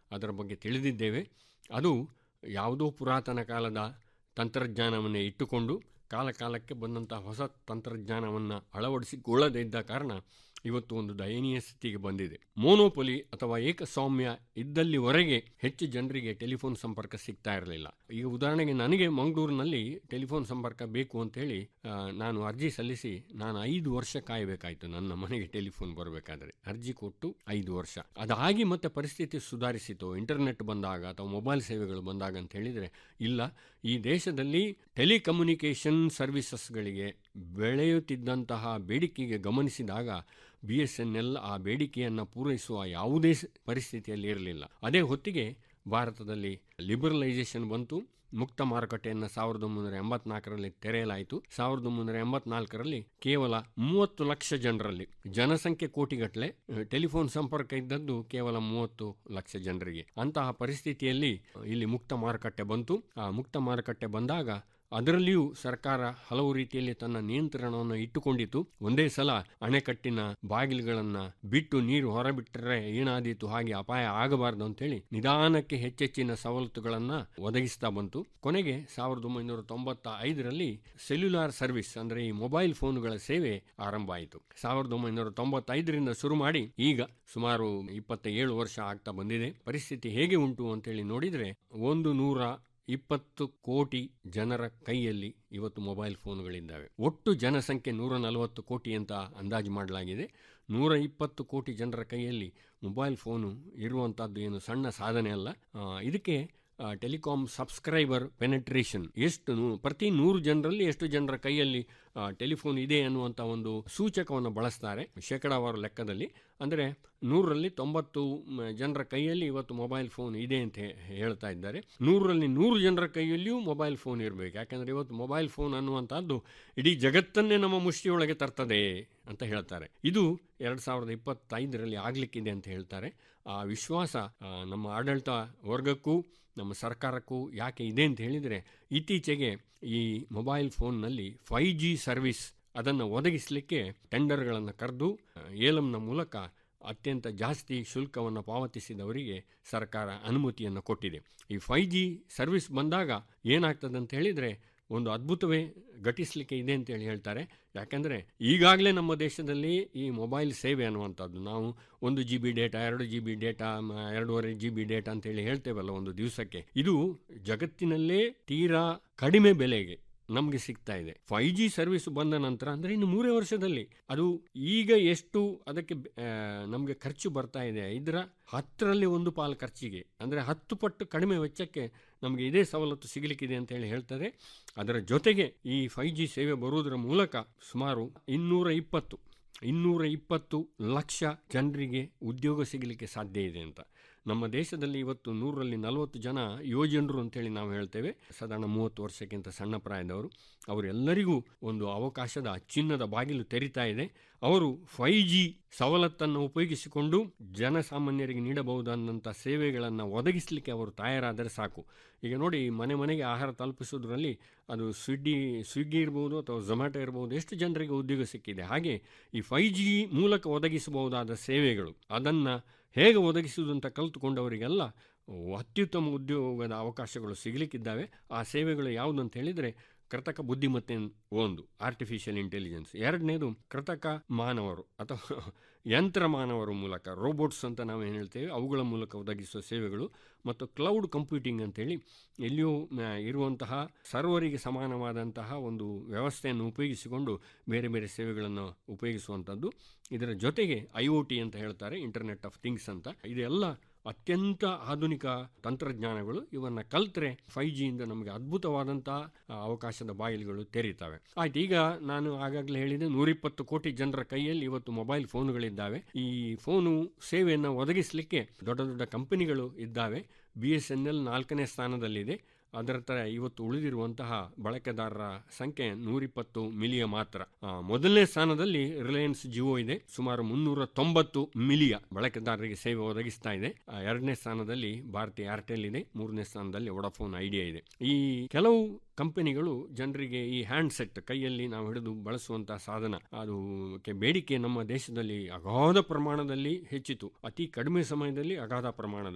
ಅದರ ಬಗ್ಗೆ ತಿಳಿದಿದ್ದೇವೆ ಅದು ಯಾವುದೋ ಪುರಾತನ ಕಾಲದ ತಂತ್ರಜ್ಞಾನವನ್ನೇ ಇಟ್ಟುಕೊಂಡು ಕಾಲ ಕಾಲಕ್ಕೆ ಬಂದಂಥ ಹೊಸ ತಂತ್ರಜ್ಞಾನವನ್ನು ಅಳವಡಿಸಿಕೊಳ್ಳದೇ ಇದ್ದ ಕಾರಣ ಇವತ್ತು ಒಂದು ದಯನೀಯ ಸ್ಥಿತಿಗೆ ಬಂದಿದೆ ಮೋನೋಪೊಲಿ ಅಥವಾ ಏಕಸ್ವಾಮ್ಯ ಇದ್ದಲ್ಲಿವರೆಗೆ ಹೆಚ್ಚು ಜನರಿಗೆ ಟೆಲಿಫೋನ್ ಸಂಪರ್ಕ ಸಿಗ್ತಾ ಇರಲಿಲ್ಲ ಈಗ ಉದಾಹರಣೆಗೆ ನನಗೆ ಮಂಗಳೂರಿನಲ್ಲಿ ಟೆಲಿಫೋನ್ ಸಂಪರ್ಕ ಬೇಕು ಅಂತೇಳಿ ಆ, ನಾನು ಅರ್ಜಿ ಸಲ್ಲಿಸಿ ನಾನು ಐದು ವರ್ಷ ಕಾಯಬೇಕಾಯಿತು ನನ್ನ ಮನೆಗೆ ಟೆಲಿಫೋನ್ ಬರಬೇಕಾದ್ರೆ ಅರ್ಜಿ ಕೊಟ್ಟು ಐದು ವರ್ಷ ಅದಾಗಿ ಮತ್ತೆ ಪರಿಸ್ಥಿತಿ ಸುಧಾರಿಸಿತು ಇಂಟರ್ನೆಟ್ ಬಂದಾಗ ಅಥವಾ ಮೊಬೈಲ್ ಸೇವೆಗಳು ಬಂದಾಗ ಅಂತ ಹೇಳಿದರೆ ಇಲ್ಲ ಈ ದೇಶದಲ್ಲಿ ಟೆಲಿಕಮ್ಯುನಿಕೇಷನ್ ಸರ್ವಿಸಸ್ಗಳಿಗೆ ಬೆಳೆಯುತ್ತಿದ್ದಂತಹ ಬೇಡಿಕೆಗೆ ಗಮನಿಸಿದಾಗ ಬಿ ಎಸ್ ಎನ್ ಎಲ್ ಆ ಬೇಡಿಕೆಯನ್ನು ಪೂರೈಸುವ ಯಾವುದೇ ಸ- ಪರಿಸ್ಥಿತಿಯಲ್ಲಿ ಇರಲಿಲ್ಲ ಅದೇ ಹೊತ್ತಿಗೆ ಭಾರತದಲ್ಲಿ ಲಿಬರಲೈಸೇಷನ್ ಬಂತು ಮುಕ್ತ ಮಾರುಕಟ್ಟೆಯನ್ನು ಸಾವಿರದ ಒಂಬೈನೂರ ಎಂಬತ್ನಾಲ್ಕರಲ್ಲಿ ತೆರೆಯಲಾಯಿತು ಸಾವಿರದ ಒಂಬೈನೂರ ಎಂಬತ್ನಾಲ್ಕರಲ್ಲಿ ಕೇವಲ ಮೂವತ್ತು ಲಕ್ಷ ಜನರಲ್ಲಿ ಜನಸಂಖ್ಯೆ ಕೋಟಿಗಟ್ಟಲೆ ಅಹ್, ಟೆಲಿಫೋನ್ ಸಂಪರ್ಕ ಇದ್ದದ್ದು ಕೇವಲ ಮೂವತ್ತು ಲಕ್ಷ ಜನರಿಗೆ ಅಂತಹ ಪರಿಸ್ಥಿತಿಯಲ್ಲಿ ಇಲ್ಲಿ ಮುಕ್ತ ಮಾರುಕಟ್ಟೆ ಬಂತು ಆ ಮುಕ್ತ ಮಾರುಕಟ್ಟೆ ಬಂದಾಗ ಅದರಲ್ಲಿಯೂ ಸರ್ಕಾರ ಹಲವು ರೀತಿಯಲ್ಲಿ ತನ್ನ ನಿಯಂತ್ರಣವನ್ನು ಇಟ್ಟುಕೊಂಡಿತು ಒಂದೇ ಸಲ ಅಣೆಕಟ್ಟಿನ ಬಾಗಿಲುಗಳನ್ನು ಬಿಟ್ಟು ನೀರು ಹೊರಬಿಟ್ಟರೆ ಏನಾದೀತು ಹಾಗೆ ಅಪಾಯ ಆಗಬಾರದು ಅಂತೇಳಿ ನಿಧಾನಕ್ಕೆ ಹೆಚ್ಚೆಚ್ಚಿನ ಸವಲತ್ತುಗಳನ್ನು ಒದಗಿಸ್ತಾ ಬಂತು ಕೊನೆಗೆ ಸಾವಿರದ ಒಂಬೈನೂರ ತೊಂಬತ್ತ ಐದರಲ್ಲಿ ಸೆಲ್ಯುಲಾರ್ ಸರ್ವಿಸ್ ಅಂದರೆ ಈ ಮೊಬೈಲ್ ಫೋನುಗಳ ಸೇವೆ ಆರಂಭ ಆಯಿತು ಸಾವಿರದ ಒಂಬೈನೂರ ತೊಂಬತ್ತೈದರಿಂದ ಶುರು ಮಾಡಿ ಈಗ ಸುಮಾರು ಇಪ್ಪತ್ತ ಏಳು ವರ್ಷ ಆಗ್ತಾ ಬಂದಿದೆ ಪರಿಸ್ಥಿತಿ ಹೇಗೆ ಉಂಟು ಅಂತೇಳಿ ನೋಡಿದರೆ ಒಂದು ನೂರ ಇಪ್ಪತ್ತು ಕೋಟಿ ಜನರ ಕೈಯಲ್ಲಿ ಇವತ್ತು ಮೊಬೈಲ್ ಫೋನ್ಗಳಿದ್ದಾವೆ ಒಟ್ಟು ಜನಸಂಖ್ಯೆ ನೂರ ನಲವತ್ತು ಕೋಟಿ ಅಂತ ಅಂದಾಜು ಮಾಡಲಾಗಿದೆ ನೂರ ಇಪ್ಪತ್ತು ಕೋಟಿ ಜನರ ಕೈಯಲ್ಲಿ ಮೊಬೈಲ್ ಫೋನು ಇರುವಂಥದ್ದು ಏನು ಸಣ್ಣ ಸಾಧನೆ ಅಲ್ಲ ಆ, ಇದಕ್ಕೆ ಟೆಲಿಕಾಂ ಸಬ್ಸ್ಕ್ರೈಬರ್ ಪೆನೆಟ್ರೇಷನ್ ಎಷ್ಟು ನೂ- ಪ್ರತಿ ನೂರು ಜನರಲ್ಲಿ ಎಷ್ಟು ಜನರ ಕೈಯಲ್ಲಿ ಆ, ಟೆಲಿಫೋನ್ ಇದೆ ಅನ್ನುವಂಥ ಒಂದು ಸೂಚಕವನ್ನು ಬಳಸ್ತಾರೆ ಶೇಕಡಾವಾರು ಲೆಕ್ಕದಲ್ಲಿ ಅಂದರೆ ನೂರರಲ್ಲಿ ತೊಂಬತ್ತು ಮ, ಜನರ ಕೈಯಲ್ಲಿ ಇವತ್ತು ಮೊಬೈಲ್ ಫೋನ್ ಇದೆ ಅಂತ ಹೇ- ಹೇಳ್ತಾ ಇದ್ದಾರೆ ನೂರರಲ್ಲಿ ನೂರು ಜನರ ಕೈಯಲ್ಲಿಯೂ ಮೊಬೈಲ್ ಫೋನ್ ಇರಬೇಕು ಯಾಕಂದರೆ ಇವತ್ತು ಮೊಬೈಲ್ ಫೋನ್ ಅನ್ನುವಂಥದ್ದು ಇಡೀ ಜಗತ್ತನ್ನೇ ನಮ್ಮ ಮುಷ್ಟಿಯೊಳಗೆ ತರ್ತದೆ ಅಂತ ಹೇಳ್ತಾರೆ ಇದು ಎರಡು ಸಾವಿರದ ಇಪ್ಪತ್ತೈದರಲ್ಲಿ ಆಗಲಿಕ್ಕಿದೆ ಅಂತ ಹೇಳ್ತಾರೆ ಆ ವಿಶ್ವಾಸ ಆ, ನಮ್ಮ ಆಡಳಿತ ವರ್ಗಕ್ಕೂ ನಮ್ಮ ಸರ್ಕಾರಕ್ಕೂ ಯಾಕೆ ಇದೆ ಅಂತ ಹೇಳಿದರೆ ಇತ್ತೀಚೆಗೆ ಈ ಮೊಬೈಲ್ ಫೋನ್ನಲ್ಲಿ ಫೈ ಜಿ ಸರ್ವಿಸ್ ಅದನ್ನು ಒದಗಿಸಲಿಕ್ಕೆ ಟೆಂಡರ್ಗಳನ್ನು ಕರೆದು ಏಲಂನ ಮೂಲಕ ಅತ್ಯಂತ ಜಾಸ್ತಿ ಶುಲ್ಕವನ್ನು ಪಾವತಿಸಿದವರಿಗೆ ಸರ್ಕಾರ ಅನುಮತಿಯನ್ನು ಕೊಟ್ಟಿದೆ ಈ ಫೈ ಜಿ ಸರ್ವಿಸ್ ಬಂದಾಗ ಏನಾಗ್ತದೆ ಅಂತ ಹೇಳಿದರೆ ಒಂದು ಅದ್ಭುತವೇ ಘಟಿಸಲಿಕ್ಕೆ ಇದೆ ಅಂತೇಳಿ ಹೇಳ್ತಾರೆ ಯಾಕಂದರೆ ಈಗಾಗಲೇ ನಮ್ಮ ದೇಶದಲ್ಲಿ ಈ ಮೊಬೈಲ್ ಸೇವೆ ಅನ್ನುವಂಥದ್ದು ನಾವು ಒಂದು ಜಿ ಬಿ ಡೇಟಾ ಎರಡು ಜಿ ಬಿ ಡೇಟಾ ಮ, ಎರಡೂವರೆ ಜಿ ಬಿ ಡೇಟಾ ಅಂತೇಳಿ ಹೇಳ್ತೇವಲ್ಲ ಒಂದು ದಿವಸಕ್ಕೆ ಇದು ಜಗತ್ತಿನಲ್ಲೇ ತೀರಾ ಕಡಿಮೆ ಬೆಲೆಗೆ ನಮಗೆ ಸಿಗ್ತಾ ಇದೆ ಫೈ ಜಿ ಸರ್ವಿಸ್ ಬಂದ ನಂತರ ಅಂದರೆ ಇನ್ನು ಮೂರೇ ವರ್ಷದಲ್ಲಿ ಅದು ಈಗ ಎಷ್ಟು ಅದಕ್ಕೆ ನಮಗೆ ಖರ್ಚು ಬರ್ತಾ ಇದೆ ಇದರ ಹತ್ತರಲ್ಲಿ ಒಂದು ಪಾಲು ಖರ್ಚಿಗೆ ಅಂದರೆ ಹತ್ತು ಪಟ್ಟು ಕಡಿಮೆ ವೆಚ್ಚಕ್ಕೆ ನಮಗೆ ಇದೇ ಸವಲತ್ತು ಸಿಗಲಿಕ್ಕಿದೆ ಅಂತ ಹೇಳಿ ಹೇಳ್ತಾರೆ ಅದರ ಜೊತೆಗೆ ಈ ಫೈ ಜಿ ಸೇವೆ ಬರುವುದರ ಮೂಲಕ ಸುಮಾರು ಇನ್ನೂರ ಇಪ್ಪತ್ತು ಇನ್ನೂರ ಇಪ್ಪತ್ತು ಲಕ್ಷ ಜನರಿಗೆ ಉದ್ಯೋಗ ಸಿಗಲಿಕ್ಕೆ ಸಾಧ್ಯ ಇದೆ ಅಂತ ನಮ್ಮ ದೇಶದಲ್ಲಿ ಇವತ್ತು ನೂರರಲ್ಲಿ ನಲವತ್ತು ಜನ ಯುವಜನರು ಅಂತೇಳಿ ನಾವು ಹೇಳ್ತೇವೆ ಸಾಧಾರಣ ಮೂವತ್ತು ವರ್ಷಕ್ಕಿಂತ ಸಣ್ಣ ಪ್ರಾಯದವರು ಅವರೆಲ್ಲರಿಗೂ ಒಂದು ಅವಕಾಶದ ಚಿನ್ನದ ಬಾಗಿಲು ತೆರೀತಾ ಇದೆ ಅವರು ಫೈ ಜಿ ಸವಲತ್ತನ್ನು ಉಪಯೋಗಿಸಿಕೊಂಡು ಜನಸಾಮಾನ್ಯರಿಗೆ ನೀಡಬಹುದಾದಂಥ ಸೇವೆಗಳನ್ನು ಒದಗಿಸಲಿಕ್ಕೆ ಅವರು ತಯಾರಾದರೆ ಸಾಕು ಈಗ ನೋಡಿ ಮನೆ ಮನೆಗೆ ಆಹಾರ ತಲುಪಿಸೋದ್ರಲ್ಲಿ ಅದು ಸ್ವಿಗ್ಗಿ ಸ್ವಿಗ್ಗಿ ಇರ್ಬೋದು ಅಥವಾ ಝೊಮ್ಯಾಟೊ ಇರ್ಬೋದು ಎಷ್ಟು ಜನರಿಗೆ ಉದ್ಯೋಗ ಸಿಕ್ಕಿದೆ ಹಾಗೆ ಈ ಫೈ ಜಿ ಮೂಲಕ ಒದಗಿಸಬಹುದಾದ ಸೇವೆಗಳು ಅದನ್ನು ಹೇಗೆ ಒದಗಿಸುವುದು ಅಂತ ಕಲಿತುಕೊಂಡವರಿಗೆಲ್ಲ ಅತ್ಯುತ್ತಮ ಉದ್ಯೋಗದ ಅವಕಾಶಗಳು ಸಿಗಲಿಕ್ಕಿದ್ದಾವೆ ಆ ಸೇವೆಗಳು ಯಾವುದು ಅಂತ ಹೇಳಿದರೆ ಕೃತಕ ಬುದ್ಧಿಮತ್ತೆ ಒಂದು ಆರ್ಟಿಫಿಷಿಯಲ್ ಇಂಟೆಲಿಜೆನ್ಸ್ ಎರಡನೇದು ಕೃತಕ ಮಾನವರು ಅಥವಾ ಯಂತ್ರ ಮಾನವರ ಮೂಲಕ ರೋಬೋಟ್ಸ್ ಅಂತ ನಾವು ಏನು ಹೇಳ್ತೇವೆ ಅವುಗಳ ಮೂಲಕ ಒದಗಿಸುವ ಸೇವೆಗಳು ಮತ್ತು ಕ್ಲೌಡ್ ಕಂಪ್ಯೂಟಿಂಗ್ ಅಂತೇಳಿ ಎಲ್ಲಿಯೂ ಆ, ಇರುವಂತಹ ಸರ್ವರಿಗೆ ಸಮಾನವಾದಂತಹ ಒಂದು ವ್ಯವಸ್ಥೆಯನ್ನು ಉಪಯೋಗಿಸಿಕೊಂಡು ಬೇರೆ ಬೇರೆ ಸೇವೆಗಳನ್ನು ಉಪಯೋಗಿಸುವಂಥದ್ದು ಇದರ ಜೊತೆಗೆ ಐ ಒ ಟಿ ಅಂತ ಹೇಳ್ತಾರೆ ಇಂಟರ್ನೆಟ್ ಆಫ್ ಥಿಂಗ್ಸ್ ಅಂತ ಇದೆಲ್ಲ ಅತ್ಯಂತ ಆಧುನಿಕ ತಂತ್ರಜ್ಞಾನಗಳು ಇವನ್ನ ಕಲ್ತ್ರೆ ಫೈ ಜಿಯಿಂದ ನಮಗೆ ಅದ್ಭುತವಾದಂಥ ಆ, ಅವಕಾಶದ ಬಾಗಿಲುಗಳು ತೆರೀತವೆ ಆಯ್ತು ಈಗ ನಾನು ಆಗಾಗಲೇ ಹೇಳಿದೆ ನೂರಿಪ್ಪತ್ತು ಕೋಟಿ ಜನರ ಕೈಯಲ್ಲಿ ಇವತ್ತು ಮೊಬೈಲ್ ಫೋನುಗಳಿದ್ದಾವೆ ಈ ಫೋನು ಸೇವೆಯನ್ನು ಒದಗಿಸಲಿಕ್ಕೆ ದೊಡ್ಡ ದೊಡ್ಡ ಕಂಪನಿಗಳು ಇದ್ದಾವೆ ಬಿ ಎಸ್ ಎನ್ ಎಲ್ ನಾಲ್ಕನೇ ಸ್ಥಾನದಲ್ಲಿದೆ ಅದರ ತರ ಇವತ್ತು ಉಳಿದಿರುವಂತಹ ಬಳಕೆದಾರರ ಸಂಖ್ಯೆ ನೂರಿಪ್ಪತ್ತು ಮಿಲಿಯ ಮಾತ್ರ ಆ, ಮೊದಲನೇ ಸ್ಥಾನದಲ್ಲಿ ರಿಲಯನ್ಸ್ ಜಿಯೋ ಇದೆ ಸುಮಾರು ಮುನ್ನೂರ ತೊಂಬತ್ತು ಮಿಲಿಯ ಬಳಕೆದಾರರಿಗೆ ಸೇವೆ ಒದಗಿಸ್ತಾ ಇದೆ ಆ, ಎರಡನೇ ಸ್ಥಾನದಲ್ಲಿ ಭಾರತಿ ಏರ್ಟೆಲ್ ಇದೆ ಮೂರನೇ ಸ್ಥಾನದಲ್ಲಿ ವೊಡಾಫೋನ್ ಐಡಿಯಾ ಇದೆ ಈ ಕೆಲವು ಕಂಪನಿಗಳು ಜನರಿಗೆ ಈ ಹ್ಯಾಂಡ್ ಸೆಟ್ ಕೈಯಲ್ಲಿ ನಾವು ಹಿಡಿದು ಬಳಸುವಂತಹ ಸಾಧನ ಅದು ಕ್ಕೆ ಬೇಡಿಕೆ ನಮ್ಮ ದೇಶದಲ್ಲಿ ಅಗಾಧ ಪ್ರಮಾಣದಲ್ಲಿ ಹೆಚ್ಚಿತು ಅತಿ ಕಡಿಮೆ ಸಮಯದಲ್ಲಿ ಅಗಾಧ ಪ್ರಮಾಣದಲ್ಲಿ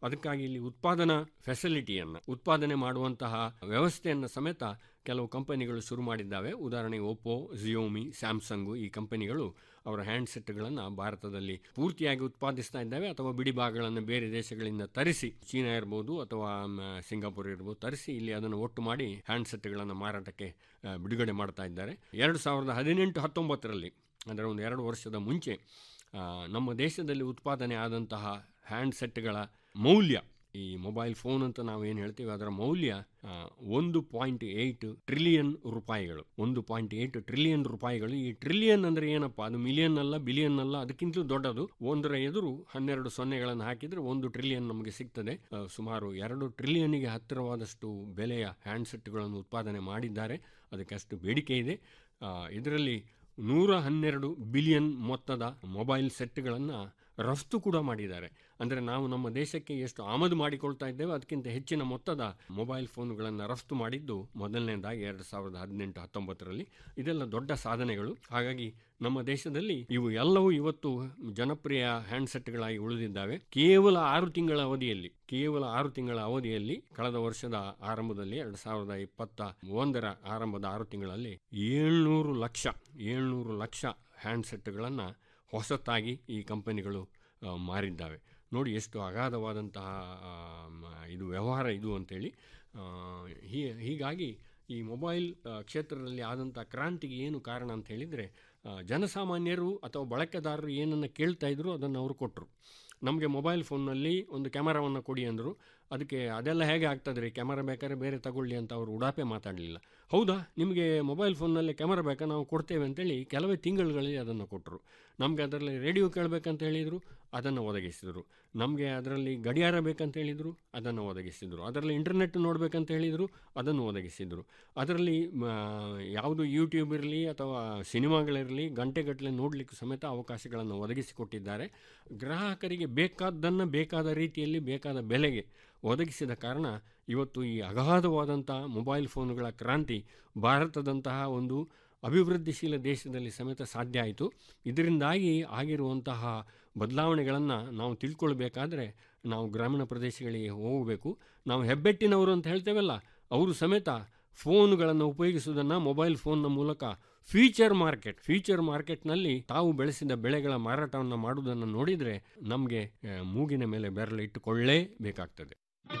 ಅದಕ್ಕಾಗಿ ಇಲ್ಲಿ ಉತ್ಪಾದನಾ ಫೆಸಿಲಿಟಿಯನ್ನು ಉತ್ಪಾದನೆ ಮಾಡುವಂತಹ ವ್ಯವಸ್ಥೆಯನ್ನು ಸಮೇತ ಕೆಲವು ಕಂಪನಿಗಳು ಶುರು ಮಾಡಿದ್ದಾವೆ ಉದಾಹರಣೆಗೆ ಓಪೋ ಜಿಯೋಮಿ ಸ್ಯಾಮ್ಸಂಗು ಈ ಕಂಪನಿಗಳು ಅವರ ಹ್ಯಾಂಡ್ಸೆಟ್ಗಳನ್ನು ಭಾರತದಲ್ಲಿ ಪೂರ್ತಿಯಾಗಿ ಉತ್ಪಾದಿಸ್ತಾ ಇದ್ದಾವೆ ಅಥವಾ ಬಿಡಿ ಭಾಗಗಳನ್ನು ಬೇರೆ ದೇಶಗಳಿಂದ ತರಿಸಿ ಚೀನಾ ಇರ್ಬೋದು ಅಥವಾ ಮ್, ಸಿಂಗಾಪುರ್ ಇರ್ಬೋದು ತರಿಸಿ ಇಲ್ಲಿ ಅದನ್ನು ಒಟ್ಟು ಮಾಡಿ ಹ್ಯಾಂಡ್ಸೆಟ್ಗಳನ್ನು ಮಾರಾಟಕ್ಕೆ ಆ, ಬಿಡುಗಡೆ ಮಾಡ್ತಾ ಇದ್ದಾರೆ ಎರಡು ಸಾವಿರದ ಹದಿನೆಂಟು ಹತ್ತೊಂಬತ್ತರಲ್ಲಿ ಅಂದರೆ ಒಂದು ಎರಡು ವರ್ಷದ ಮುಂಚೆ ಆ, ನಮ್ಮ ದೇಶದಲ್ಲಿ ಉತ್ಪಾದನೆ ಆದಂತಹ ಹ್ಯಾಂಡ್ಸೆಟ್ಗಳ ಮೌಲ್ಯ ಈ ಮೊಬೈಲ್ ಫೋನ್ ಅಂತ ನಾವು ಏನು ಹೇಳ್ತೀವಿ ಅದರ ಮೌಲ್ಯ ಆ, ಒಂದು ಪಾಯಿಂಟ್ ಏಯ್ಟ್ ಟ್ರಿಲಿಯನ್ ರೂಪಾಯಿಗಳು ಒಂದು ಪಾಯಿಂಟ್ ಏಯ್ಟ್ ಟ್ರಿಲಿಯನ್ ರೂಪಾಯಿಗಳು ಈ ಟ್ರಿಲಿಯನ್ ಅಂದರೆ ಏನಪ್ಪ ಅದು ಮಿಲಿಯನ್ ಅಲ್ಲ ಬಿಲಿಯನ್ ಅಲ್ಲ ಅದಕ್ಕಿಂತಲೂ ದೊಡ್ಡದು ಒಂದರ ಎದುರು ಹನ್ನೆರಡು ಸೊನ್ನೆಗಳನ್ನು ಹಾಕಿದರೆ ಒಂದು ಟ್ರಿಲಿಯನ್ ನಮಗೆ ಸಿಗ್ತದೆ ಆ, ಸುಮಾರು ಎರಡು ಟ್ರಿಲಿಯನ್ಗೆ ಹತ್ತಿರವಾದಷ್ಟು ಬೆಲೆಯ ಹ್ಯಾಂಡ್ಸೆಟ್ಗಳನ್ನು ಉತ್ಪಾದನೆ ಮಾಡಿದ್ದಾರೆ ಅದಕ್ಕೆ ಅಷ್ಟು ಬೇಡಿಕೆ ಇದೆ ಇದರಲ್ಲಿ ನೂರ ಹನ್ನೆರಡು ಬಿಲಿಯನ್ ಮೊತ್ತದ ಮೊಬೈಲ್ ಸೆಟ್ಗಳನ್ನು ರಫ್ತು ಕೂಡ ಮಾಡಿದ್ದಾರೆ ಅಂದರೆ ನಾವು ನಮ್ಮ ದೇಶಕ್ಕೆ ಎಷ್ಟು ಆಮದು ಮಾಡಿಕೊಳ್ತಾ ಇದ್ದೇವೆ ಅದಕ್ಕಿಂತ ಹೆಚ್ಚಿನ ಮೊತ್ತದ ಮೊಬೈಲ್ ಫೋನ್ಗಳನ್ನು ರಫ್ತು ಮಾಡಿದ್ದು ಮೊದಲನೇದಾಗಿ ಎರಡು ಸಾವಿರದ ಹದಿನೆಂಟು ಹತ್ತೊಂಬತ್ತರಲ್ಲಿ ಇದೆಲ್ಲ ದೊಡ್ಡ ಸಾಧನೆಗಳು ಹಾಗಾಗಿ ನಮ್ಮ ದೇಶದಲ್ಲಿ ಇವು ಎಲ್ಲವೂ ಇವತ್ತು ಜನಪ್ರಿಯ ಹ್ಯಾಂಡ್ಸೆಟ್ಗಳಾಗಿ ಉಳಿದಿದ್ದಾವೆ ಕೇವಲ ಆರು ತಿಂಗಳ ಅವಧಿಯಲ್ಲಿ ಕೇವಲ ಆರು ತಿಂಗಳ ಅವಧಿಯಲ್ಲಿ ಕಳೆದ ವರ್ಷದ ಆರಂಭದಲ್ಲಿ ಎರಡು ಸಾವಿರದ ಇಪ್ಪತ್ತ ಒಂದರ ಆರಂಭದ ಆರು ತಿಂಗಳಲ್ಲಿ ಏಳ್ನೂರು ಲಕ್ಷ ಏಳ್ನೂರು ಲಕ್ಷ ಹ್ಯಾಂಡ್ಸೆಟ್ಗಳನ್ನು ಹೊಸತಾಗಿ ಈ ಕಂಪನಿಗಳು ಆ, ಮಾರಿದ್ದಾವೆ ನೋಡಿ ಎಷ್ಟು ಅಗಾಧವಾದಂತಹ ಆ, ಮ- ಇದು ವ್ಯವಹಾರ ಇದು ಅಂತೇಳಿ ಆ, ಹೀ- ಹೀಗಾಗಿ ಈ ಮೊಬೈಲ್ ಆ, ಕ್ಷೇತ್ರದಲ್ಲಿ ಆದಂಥ ಕ್ರಾಂತಿಗೆ ಏನು ಕಾರಣ ಅಂತ ಹೇಳಿದರೆ ಜನಸಾಮಾನ್ಯರು ಅಥವಾ ಬಳಕೆದಾರರು ಏನನ್ನು ಕೇಳ್ತಾ ಇದ್ರು ಅದನ್ನು ಅವರು ಕೊಟ್ಟರು ನಮಗೆ ಮೊಬೈಲ್ ಫೋನ್ನಲ್ಲಿ ಒಂದು ಕ್ಯಾಮರಾವನ್ನು ಕೊಡಿ ಅಂದರು ಅದಕ್ಕೆ ಅದೆಲ್ಲ ಹೇಗೆ ಆಗ್ತದೆ ರೀ ಕ್ಯಾಮರಾ ಬೇಕಾದ್ರೆ ಬೇರೆ ತಗೊಳ್ಳಿ ಅಂತ ಅವರು ಉಡಾಪೆ ಮಾತಾಡಲಿಲ್ಲ ಹೌದಾ ನಿಮಗೆ ಮೊಬೈಲ್ ಫೋನ್ನಲ್ಲಿ ಕ್ಯಾಮರಾ ಬೇಕಾ ನಾವು ಕೊಡ್ತೇವೆ ಅಂತೇಳಿ ಕೆಲವೇ ತಿಂಗಳುಗಳಲ್ಲಿ ಅದನ್ನು ಕೊಟ್ಟರು ನಮಗೆ ಅದರಲ್ಲಿ ರೇಡಿಯೋ ಕೇಳಬೇಕಂತ ಹೇಳಿದರು ಅದನ್ನು ಒದಗಿಸಿದರು ನಮಗೆ ಅದರಲ್ಲಿ ಗಡಿಯಾರ ಬೇಕಂತ ಹೇಳಿದರು ಅದನ್ನು ಒದಗಿಸಿದರು ಅದರಲ್ಲಿ ಇಂಟರ್ನೆಟ್ ನೋಡಬೇಕಂತ ಹೇಳಿದರು ಅದನ್ನು ಒದಗಿಸಿದರು ಅದರಲ್ಲಿ ಮ, ಯಾವುದು ಯೂಟ್ಯೂಬ್ ಇರಲಿ ಅಥವಾ ಸಿನಿಮಾಗಳಿರಲಿ ಗಂಟೆಗಟ್ಟಲೆ ನೋಡಲಿಕ್ಕೆ ಸಮೇತ ಅವಕಾಶಗಳನ್ನು ಒದಗಿಸಿಕೊಟ್ಟಿದ್ದಾರೆ ಗ್ರಾಹಕರಿಗೆ ಬೇಕಾದ್ದನ್ನು ಬೇಕಾದ ರೀತಿಯಲ್ಲಿ ಬೇಕಾದ ಬೆಲೆಗೆ ಒದಗಿಸಿದ ಕಾರಣ ಇವತ್ತು ಈ ಅಗಾಧವಾದಂಥ ಮೊಬೈಲ್ ಫೋನುಗಳ ಕ್ರಾಂತಿ ಭಾರತದಂತಹ ಒಂದು ಅಭಿವೃದ್ಧಿಶೀಲ ದೇಶದಲ್ಲಿ ಸಮೇತ ಸಾಧ್ಯ ಆಯಿತು ಇದರಿಂದಾಗಿ ಆಗಿರುವಂತಹ ಬದಲಾವಣೆಗಳನ್ನು ನಾವು ತಿಳ್ಕೊಳ್ಬೇಕಾದ್ರೆ ನಾವು ಗ್ರಾಮೀಣ ಪ್ರದೇಶಗಳಿಗೆ ಹೋಗಬೇಕು ನಾವು ಹೆಬ್ಬೆಟ್ಟಿನವರು ಅಂತ ಹೇಳ್ತೇವಲ್ಲ ಅವರು ಸಮೇತ ಫೋನುಗಳನ್ನು ಉಪಯೋಗಿಸುವುದನ್ನು ಮೊಬೈಲ್ ಫೋನ್ನ ಮೂಲಕ ಫ್ಯೂಚರ್ ಮಾರ್ಕೆಟ್ ಫ್ಯೂಚರ್ ಮಾರ್ಕೆಟ್ನಲ್ಲಿ ತಾವು ಬೆಳೆಸಿದ ಬೆಳೆಗಳ ಮಾರಾಟವನ್ನು ಮಾಡುವುದನ್ನು ನೋಡಿದರೆ ನಮಗೆ ಮೂಗಿನ ಮೇಲೆ ಬೆರಳು ಇಟ್ಟುಕೊಳ್ಳೇಬೇಕಾಗ್ತದೆ